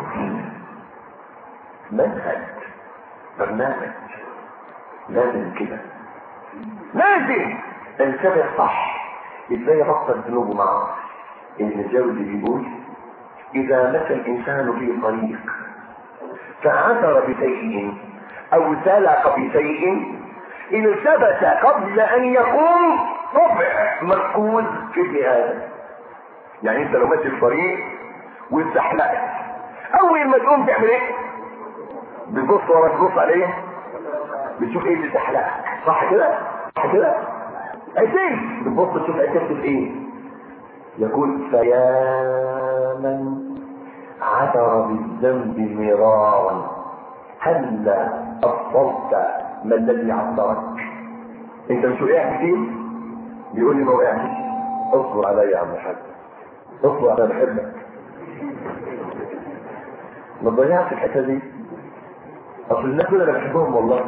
منهج برنامج لازم كده لازم انتبه صح ازاي يبطل ذنوبه معه ان الجوزي بيقول اذا مشى الانسان في طريق فعثر بشيء او سلق بشيء ان ثبت قبل ان يقوم طبع مركوز في الجهاز يعني انت لو ماشي في طريق واتزحلقت اول ما تقوم تعمل ايه بتبص ورا تبص عليه بتشوف ايه اللي زحلقك صح كده صح كده عشان بتبص تشوف هتكتب ايه يقول فيا من عثر بالذنب مرارا هلا ابصرت ما الذي عثرك انت مش وقعت كتير بيقول لي ما وقعتش اصبر عليا يا عم الحاج اصبر انا بحبك ما تضيعش الحته دي اصل الناس دول انا بحبهم والله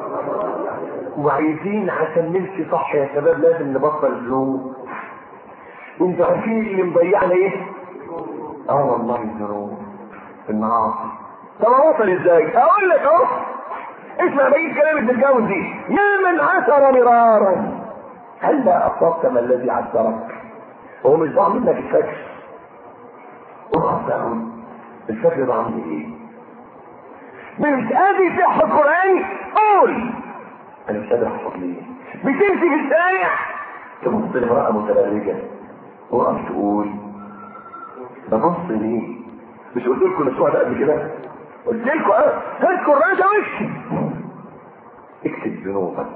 وعايزين عشان نمشي صح يا شباب لازم نبطل الذنوب انتوا عارفين اللي مضيعنا ايه؟ اه والله الذنوب المعاصي طب اوصل ازاي؟ اقول لك اهو اسمع بقية كلام ابن الجوزي يا من عثر مرارا هلا اصبت ما الذي عثرك؟ هو مش ضاع منك الفجر اقف بقى الفجر ضاع مني ايه؟ مش قادر تحفظ قرآن قول انا مش قادر احفظ ليه؟ بتمشي في الشارع تبص لامرأة متبرجة وقف تقول ببص ليه؟ مش قلت لكم الاسبوع ده قبل كده؟ قلت لكم اه هات كراسة وش اكتب ذنوبك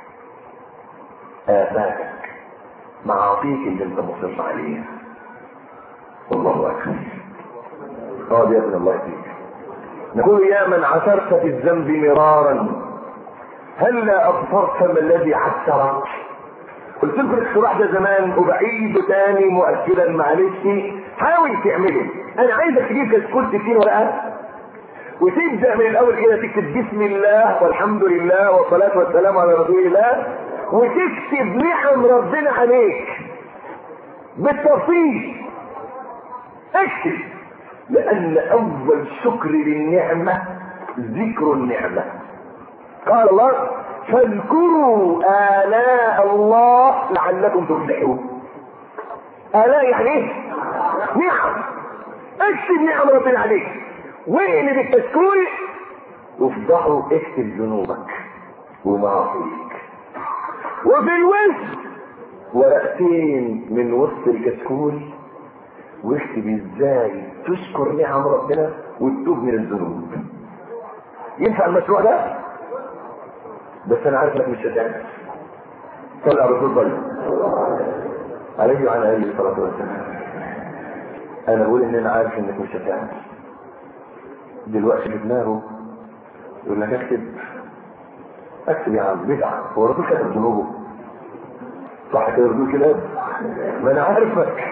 آفاتك معاصيك اللي انت مصر عليها والله اكبر اه يا ابن الله يهديك نقول يا من عثرت في الذنب مرارا هلا ابصرت ما الذي عثرك قلت لكم الاقتراح ده زمان وبعيده تاني مؤكدا معلش حاول تعمله انا عايزك تجيب كشكول 60 ورقه وتبدا من الاول كده تكتب بسم الله والحمد لله والصلاه والسلام على رسول الله وتكتب نعم ربنا عليك بالتفصيل اكتب لان اول شكر للنعمه ذكر النعمه قال الله فاذكروا آلاء الله لعلكم تفلحون آلاء يعني ايه؟ نعم اكتب نعم ربنا عليك واقلب الكشكول وافضحوا اكتب ذنوبك ومعاصيك وفي الوسط ورقتين من وسط الكشكول واكتب ازاي تشكر نعم ربنا وتتوب من الذنوب ينفع المشروع ده بس انا عارف انك مش هتعمل صلى على رسول الله عليه وعلى اله الصلاه والسلام انا بقول ان انا عارف انك مش هتعمل دلوقتي في دماغه يقول لك اكتب اكتب يا عم بدعه هو الرسول كتب ذنوبه صح كده الرسول كده ما انا عارفك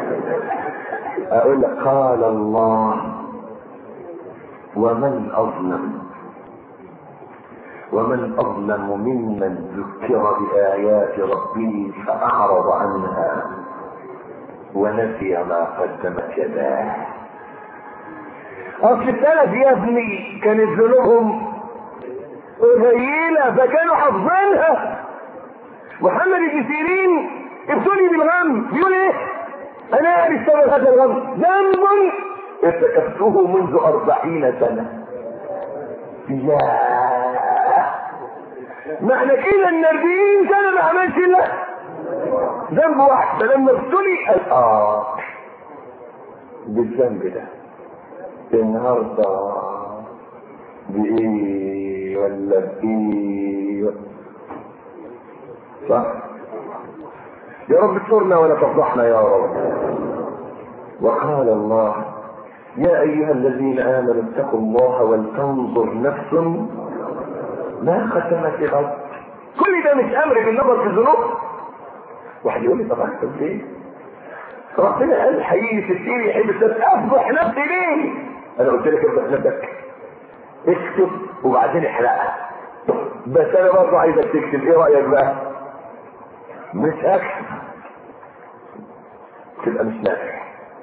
اقول لك قال الله ومن اظلم ومن اظلم ممن ذكر بايات ربه فاعرض عنها ونسي ما قدمت يداه اصل الثلاث يا ابني كانت ذنوبهم قليله فكانوا حافظينها محمد بن سيرين ابتلي بالغم بيقول ايه انا اعرف سبب هذا الغم ذنب ارتكبته منذ أربعين سنة يا معنى كده ان 40 سنة ما عملش الا ذنب واحد فلما ابتلي قال اه بالذنب ده النهارده بايه ولا بايه صح يا رب استرنا ولا تفضحنا يا رب وقال الله يا ايها الذين امنوا اتقوا الله ولتنظر نفس ما قدمت لغد كل ده مش امر بالنظر في الذنوب واحد يقول لي طب اكتب ليه ربنا قال حقيقي في السير يحب الناس افضح نفسي ليه انا قلت لك افضح نفسك اكتب وبعدين احرقها بس انا برضه عايزك تكتب ايه رايك بقى مش اكتب تبقى مش نافع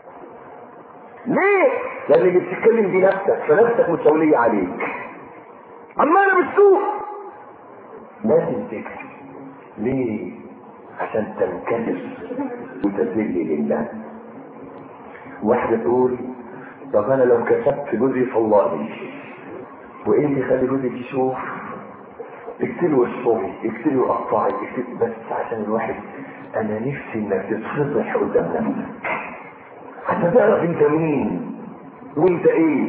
ليه لانك بتتكلم بنفسك فنفسك متولية عليك عمالة بالسوق لازم تكتب ليه عشان تنكسر وتذل لله واحدة تقول طب انا لو كتبت جوزي فالله وايه اللي يخلي جوزك يشوف اكتبي واشربي اكتبي وقطعي اكتبي بس عشان الواحد انا نفسي انك تتفضح قدام نفسك عشان تعرف انت مين وانت ايه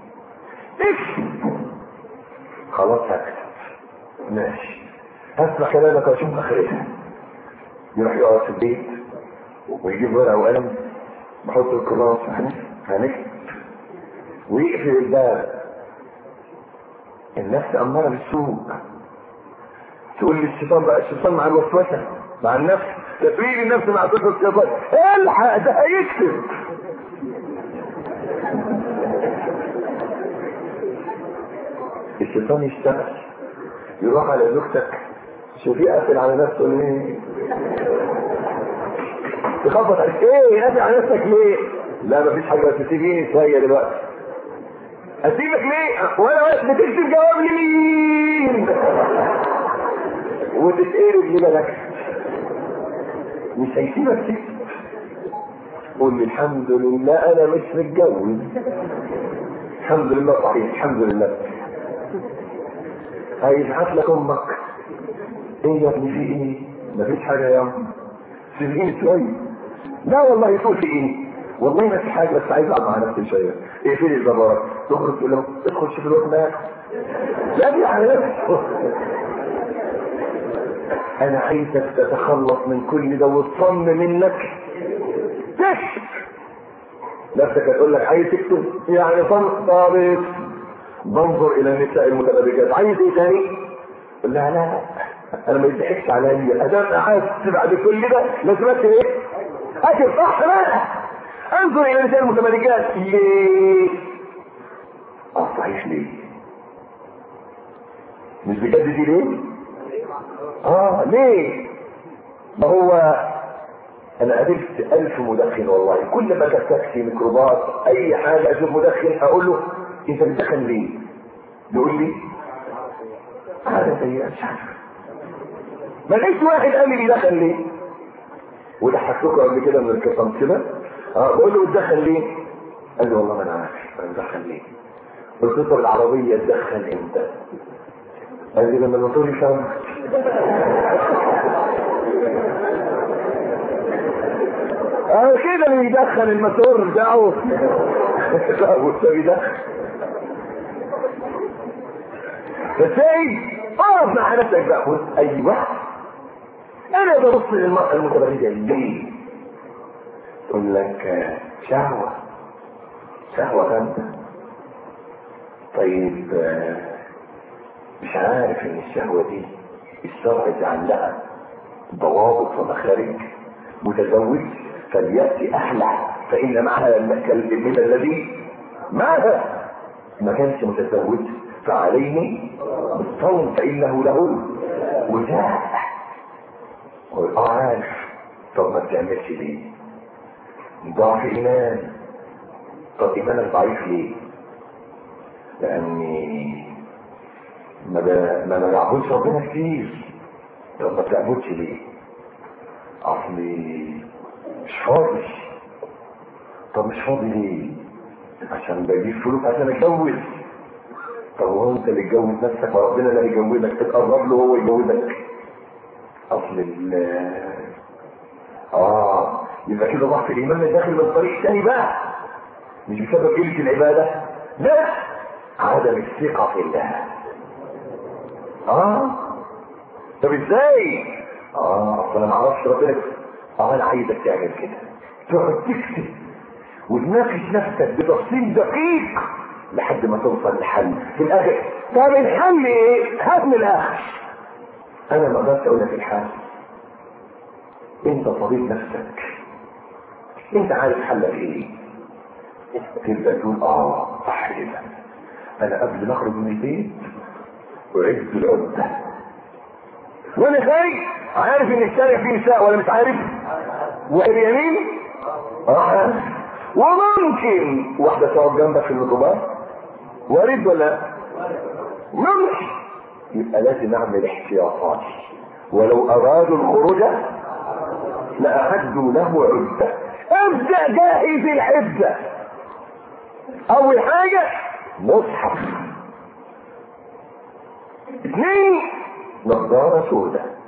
اكتب خلاص هكتب ماشي هسمع كلامك واشوف اخرتها يروح يقعد في البيت ويجيب ورقه وقلم يحط الكراس هنكتب ويقفل الباب النفس اماره بالسوء تقول لي الشيطان بقى الشيطان مع الوسوسه مع النفس تفريغ النفس مع وسوسه الشيطان الحق ده هيكتب الشيطان يشتغل يروح على زوجتك شوفي قافل على نفسه ليه تخبط عليك ايه قافل على نفسك ليه لا مفيش حاجه بس تسيبيني شويه دلوقتي اسيبك ليه وانا واقف بتكتب جواب لمين وتتقرب لبلدك مش هيسيبك تكتب قول لي الحمد لله انا مش متجوز الحمد لله صحيح الحمد لله هيزعف لك امك ايه يا ابني في ايه مفيش حاجه يا عم سيبيني شويه لا والله تقول في ايه والله ما في حاجه بس عايز اقعد مع نفسي شويه اقفلي الزرارات تخرج تقول له ادخل شوف الوقت معاك لا دي على نفسه انا عايزك تتخلص من كل ده وتصم منك تكتب نفسك هتقول لك عايز تكتب يعني صم ضابط بنظر الى النساء المتبرجات عايز ايه تاني؟ قول لها لا انا ما يضحكش عليا ادام قعدت بعد كل ده لازم اكتب ايه؟ اكتب صح بقى انظر الى النساء المتبرجات ليه؟ اه صحيح ليه؟ مش بجد دي ليه؟ اه ليه؟ ما هو انا قابلت الف مدخن والله كل ما كانت تاكسي ميكروباص اي حاجه اشوف مدخن اقول له انت بتدخن ليه؟ يقول لي عادة سيئة مش عارف ما لقيت واحد قال لي بيدخن ليه وضحكتكم قبل كده من القصص كده اه بقول له بتدخن ليه قال لي والله ما انا عارف انا بدخن ليه قلت له طب العربيه تدخن امتى قال لي لما الموتور يشم اه كده اللي يدخن الموتور بتاعه لا بص بيدخن بس ايه اقف مع نفسك بقى قول ايوه انا ببص للمرأة المتبرجة ليه تقول لك شهوة شهوة جامدة طيب مش عارف ان الشهوة دي الشرع جعل لها ضوابط ومخارج متزوج فليأتي أحلى فإن معها من الذي معها ما كانش متزوج فعليه بالصوم فإنه له وجاء اه عارف طب ما بتعملش ليه ضعف ايمان طب ايمانك ضعيف ليه لاني ما ب... ما بعبدش ربنا كتير طب ما بتعبدش ليه اصلي مش فاضي طب مش فاضي ليه عشان بجيب فلوس عشان اتجوز طب هو انت اللي تجوز نفسك وربنا اللي هيجوزك تتقرب له هو يجوزك اصل ال اه يبقى كده ضعف الايمان داخل من طريق تاني بقى مش بسبب قله العباده لا عدم الثقه في الله اه طب ازاي اه اصل انا ما اعرفش ربنا اه انا عايزك تعمل كده تقعد تكتب وتناقش نفسك بتفصيل دقيق لحد ما توصل لحل في الاخر طب الحل ايه هات من الاخر انا ما اقدرش اقول لك الحل انت طبيب نفسك انت عارف حلك ايه تبدا تقول اه صح كده انا قبل ما اخرج من البيت وعدت العده وانا خايف عارف ان الشارع فيه نساء ولا مش عارف واليمين اه وممكن واحدة تقعد جنبك في الميكروباص وارد ولا ممكن يبقى لازم اعمل احتياطات ولو ارادوا الخروج لاعدوا له عدة ابدأ جاهز العدة اول حاجة مصحف اثنين نظارة سوداء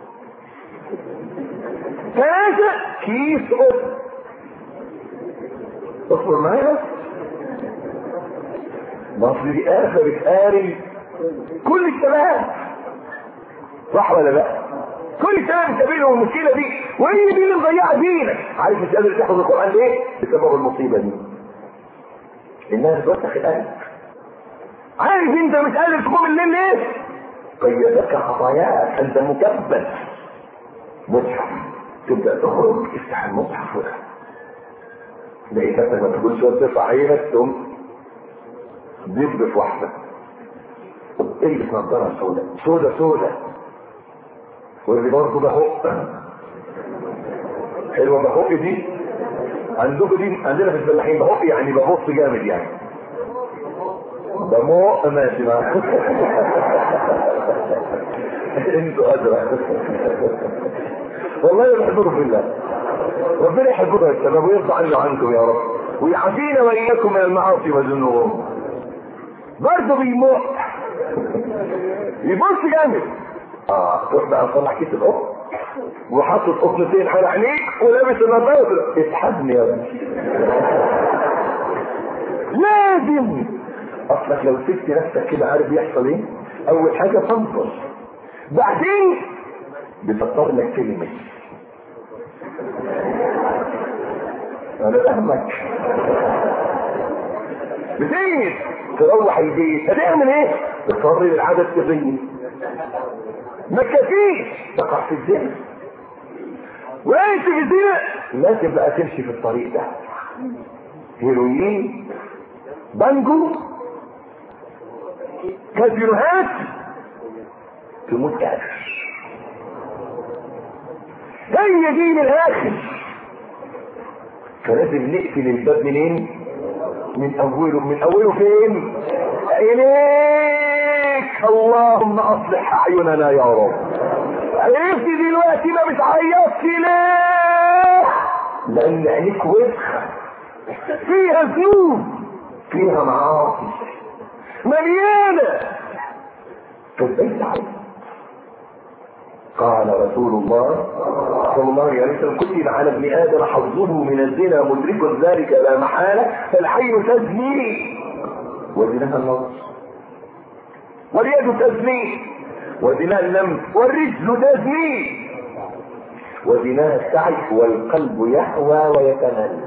ثلاثة كيس قطن اصبر معايا مصر دي آفة بتقارن كل الشباب صح ولا لا؟ كل الشباب بتقابلهم المشكلة دي وهي دي اللي مضيعة دينك عارف مش قادر تحفظ القرآن ليه؟ بسبب المصيبة دي إنها بتوسخ القلب عارف انت مش قادر تقوم الليل ليه؟ قيدك خطاياك انت مكبل مصحف تبدأ تخرج افتح المصحف وده لقيت نفسك ما تقولش ترفع عينك تقوم تدب في واحدة البس نظارة سوداء سوداء سوداء واللي برضه بهق حلوة بهق دي عندكم دي عندنا في الفلاحين بهق يعني ببص جامد يعني بموق ماشي معاك انتوا ادرى والله يحبكم في الله ربنا يحبكم يا شباب ويرضى عنا وعنكم يا رب ويعافينا واياكم من المعاصي والذنوب برضه بيموت يبص جامد اه تروح بقى نطلع كيس القط وحاطط قطنتين على عينيك ولابس النضاره اسحبني يا ابني لازم اصلك لو سبت نفسك كده عارف يحصل ايه اول حاجه تنفض بعدين بتضطر انك تلمس انا فاهمك بتلمس تروح البيت هتعمل ايه تضطر للعادة السرية ما تكفيش تقع في الزنا وانت في الزنا لازم بقى تمشي في الطريق ده هيروين بانجو كازينوهات تموت كافر هي دي من الاخر فلازم نقفل الباب منين من اوله من اوله فين عينيك اللهم اصلح اعيننا يا رب عرفت دلوقتي ما بتعيطش ليه لان عينيك وسخه فيها ذنوب فيها معاصي مليانه فازاي تعيط قال رسول الله صلى الله عليه وسلم كتب على ابن ادم حظه من الزنا مدرك ذلك لا محاله فالعين تزني وزناها النظر واليد تزني وزناها اللمس والرجل تزني وزناها السعي والقلب يهوى ويتمنى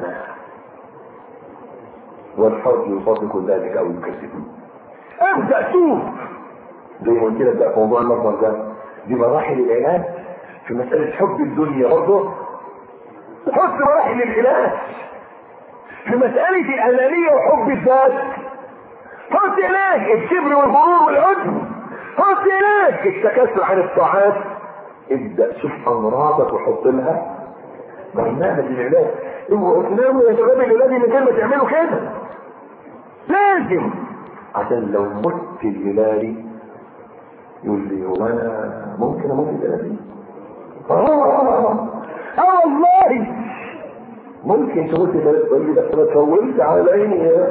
والفرج يصدق ذلك او يكذبه ابدا شوف زي ما قلت لك بقى في موضوع المصدر ده دي مراحل العلاج في مسألة حب الدنيا برضه حط مراحل العلاج في مسألة الأنانية وحب الذات حط علاج الكبر والغرور والعجب حط علاج التكاسل عن الطاعات ابدأ شوف أمراضك وحط لها برنامج العلاج اوعوا تناموا يا شباب الولاد من غير ما تعملوا كده لازم عشان لو مت الهلالي يقول لي هو انا ممكن اموت الهلالي اه اه والله ممكن تموت الهلالي تقول لي بس انا طولت عليا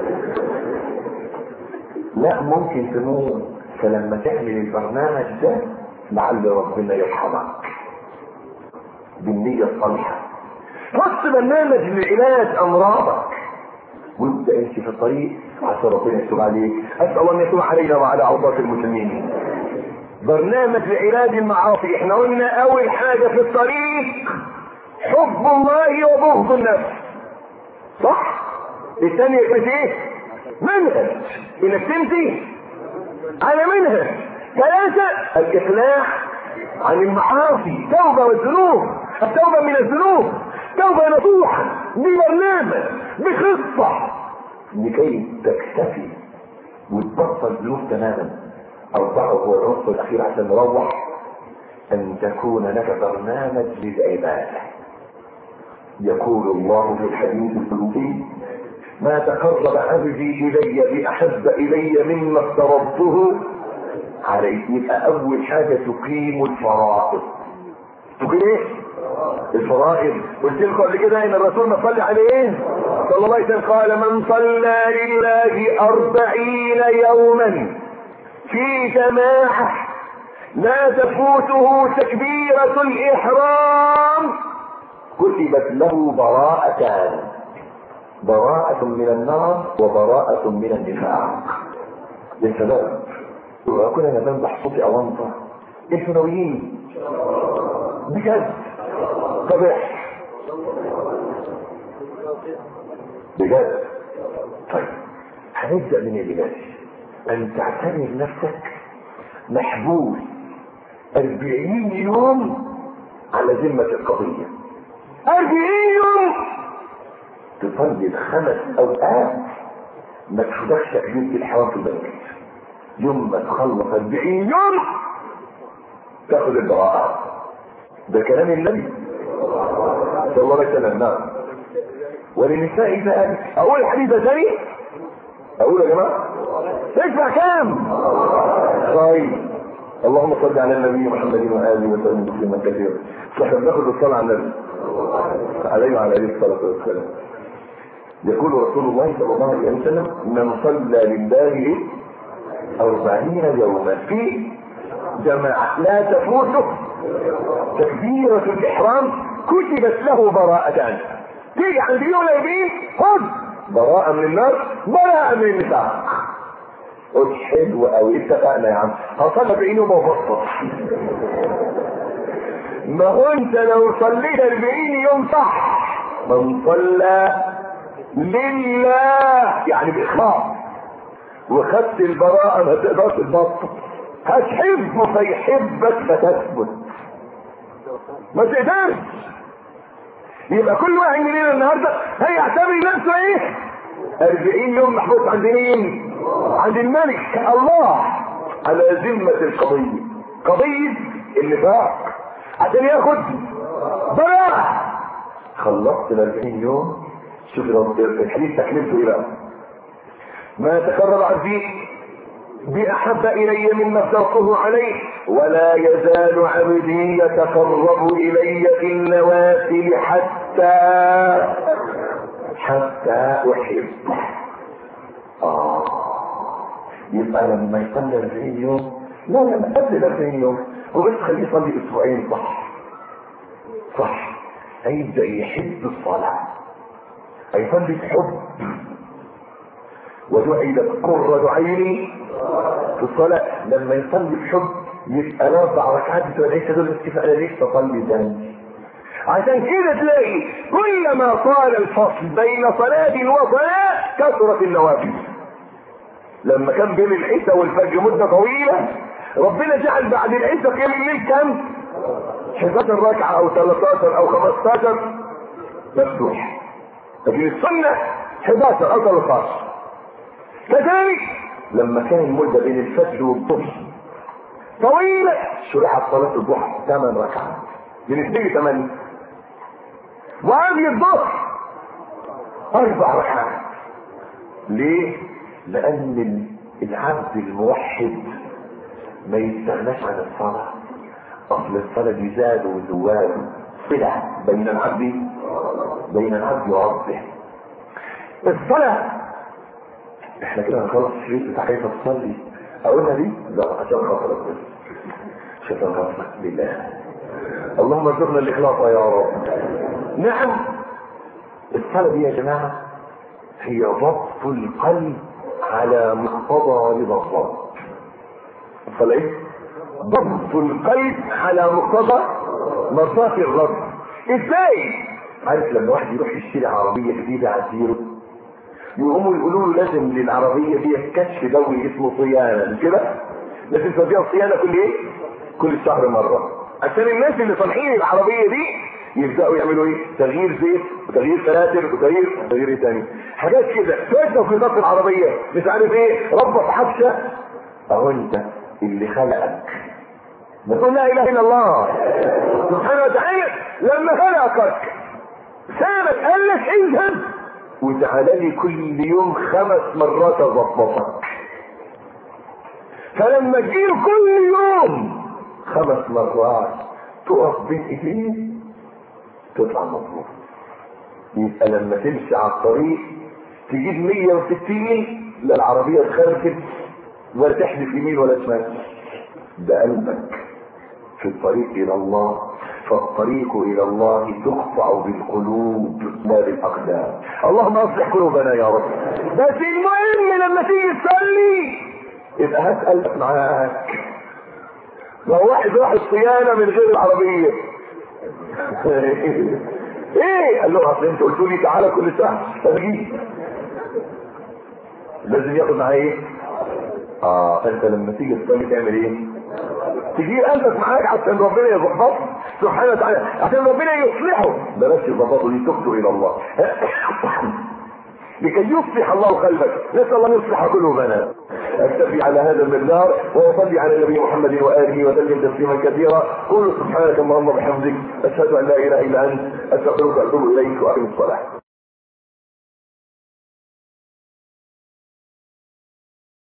لا ممكن تموت فلما تعمل البرنامج ده لعل ربنا يرحمك بالنية الصالحة حط برنامج لعلاج امراضك وابدا امشي في الطريق عشان ربنا يتوب عليك اسال الله ان يتوب علينا وعلى عوضات المسلمين برنامج لعلاج المعاصي احنا قلنا اول حاجه في الطريق حب الله وبغض النفس صح الثانية كانت ايه منهج انك تمشي على منهج ثلاثة الاقلاع عن المعاصي توبة والذنوب التوبة من الذنوب توبة نصوحة ببرنامج بخطة لكي تكتفي وتبطل ذنوب تماما أربعة هو العنصر الأخير عشان نروح أن تكون لك برنامج للعبادة يقول الله في الحديث القدسي ما تقرب عبدي إلي بأحب إلي مما افترضته عليه يبقى أول حاجة تقيم الفرائض تقيم إيه؟ الفرائض قلت لكم قبل كده ان الرسول ما صلى عليه صلى الله عليه وسلم قال من صلى لله أربعين يوما في جماعة لا تفوته تكبيرة الإحرام كتبت له براءتان براءة من النار وبراءة من النفاق يا شباب وكنا نذبح صوتي أونطة انتوا ناويين بجد قبح بجد طيب هنبدأ من البداية أن تعتبر نفسك محبوس أربعين يوم على ذمة القضية أربعين يوم تصلي الخمس أوقات ما تحضرش تكبيرة الحرام في البلد يوم ما تخلص أربعين يوم تاخذ البراءة ده كلام النبي صلى الله عليه وسلم نعم وللنساء ذلك أقول الحديث ده ثاني أقول يا جماعة تدفع كام طيب اللهم صل على النبي محمد وآله وسلم تسليما كثيرا صح ناخذ الصلاة على النبي عليه وعلى آله الصلاة والسلام يقول رسول الله صلى الله عليه وسلم من صلى لله أربعين يوما في جماعة لا تفوته تكبيرة الإحرام كتبت له براءتان تيجي عند يوم اليمين خذ براءة من النار براءة من النفاق قلت حلو قوي اتفقنا يا عم هصلي 40 يوم وبسط ما هو انت لو صليت 40 يوم صح من صلى لله يعني باخلاص وخدت البراءة ما تقدرش تبطل هتحبه فيحبك فتثبت ما تقدرش يبقى كل واحد مننا النهارده هيعتبر نفسه ايه 40 يوم محبوس عند مين عند الملك الله على ذمة القضية قضية النفاق عشان ياخد براءة خلصت ال 40 يوم شوف الحديث تكلفته ايه بقى ما تقرب عبدي بأحب إلي مما افترضته عليه ولا يزال عبدي يتقرب إلي في النوافل حتى حتى أحبه آه يبقى لما يصلي 40 يوم لا لا قبل 40 يوم هو بس خليه يصلي أسبوعين صح صح هيبدأ يحب الصلاة هيصلي بحب وجعلت قرة عيني في الصلاة لما يصلي بحب يبقى الأربع ركعات بتوع العشاء دول بس أنا ليش بصلي تاني عشان كده تلاقي كلما طال الفصل بين صلاة وصلاة كثرت النوافل لما كان بين العشاء والفجر مدة طويلة ربنا جعل بعد العشاء قيام الليل كم 11 ركعة أو 13 أو 15 مفتوح لكن السنة 11 أو 13 كذلك لما كان المدة بين الفجر والظهر طويلة شرحت صلاة الضحى 8 ركعات من 2 ل 8 وقبل الظهر أربع ركعات ليه؟ لأن العبد الموحد ما يستغناش عن الصلاة أصل الصلاة دي زاد وزوال صلة بين العبد بين العبد وربه الصلاة احنا كده هنخلص الشريط بتاع كيف تصلي اقولها دي؟ لا عشان خاطرك بس عشان خاطرك بالله اللهم ارزقنا الاخلاص يا رب نعم الصلاة دي يا جماعة هي ضبط القلب على مقتضى رضا الله الصلاة ايه؟ ضبط القلب على مقتضى مرضاة الرب ازاي؟ عارف لما واحد يروح يشتري عربية جديدة على الزيرو يقوموا يقولوا له لازم للعربية دي كشف دوري اسمه صيانة مش كده؟ لازم توديها صيانة كل ايه؟ كل شهر مرة عشان الناس اللي صالحين العربية دي يبدأوا يعملوا ايه؟ تغيير زيت وتغيير فلاتر وتغيير تغيير ايه تاني؟ حاجات كده توجه في ضبط العربية مش عارف ايه ربط حبشة اهو انت اللي خلقك بتقول لا اله الا الله سبحانه وتعالى لما خلقك سابك قال لك اذهب وتعالى لي كل يوم خمس مرات اظبطك فلما تجيله كل يوم خمس مرات تقف بين ايديه تطلع مظبوط يبقى لما تمشي على الطريق تجيب 160 لا العربية تخربت ولا تحدف يمين ولا شمال ده قلبك في الطريق الى الله فالطريق الى الله تقطع بالقلوب لا بالاقدام اللهم اصلح قلوبنا يا رب بس المهم لما تيجي تصلي يبقى هات قلبك معاك لو واحد راح الصيانه من غير العربيه ايه قال له اصل انت قلت لي تعالى كل ساعه فجي لازم ياخد معاه ايه اه فانت لما تيجي تصلي تعمل ايه تجي قلبك معاك عشان ربنا يظبطه سبحانه وتعالى عشان ربنا يصلحه بلاش يظبطه دي تخطو الى الله لكي يصلح الله قلبك نسال الله ان يصلح قلوبنا اكتفي على هذا المقدار واصلي على النبي محمد واله وسلم تسليما كثيرا قولوا سبحانك اللهم وبحمدك اشهد ان لا اله الا انت استغفرك واتوب اليك واقم الصلاه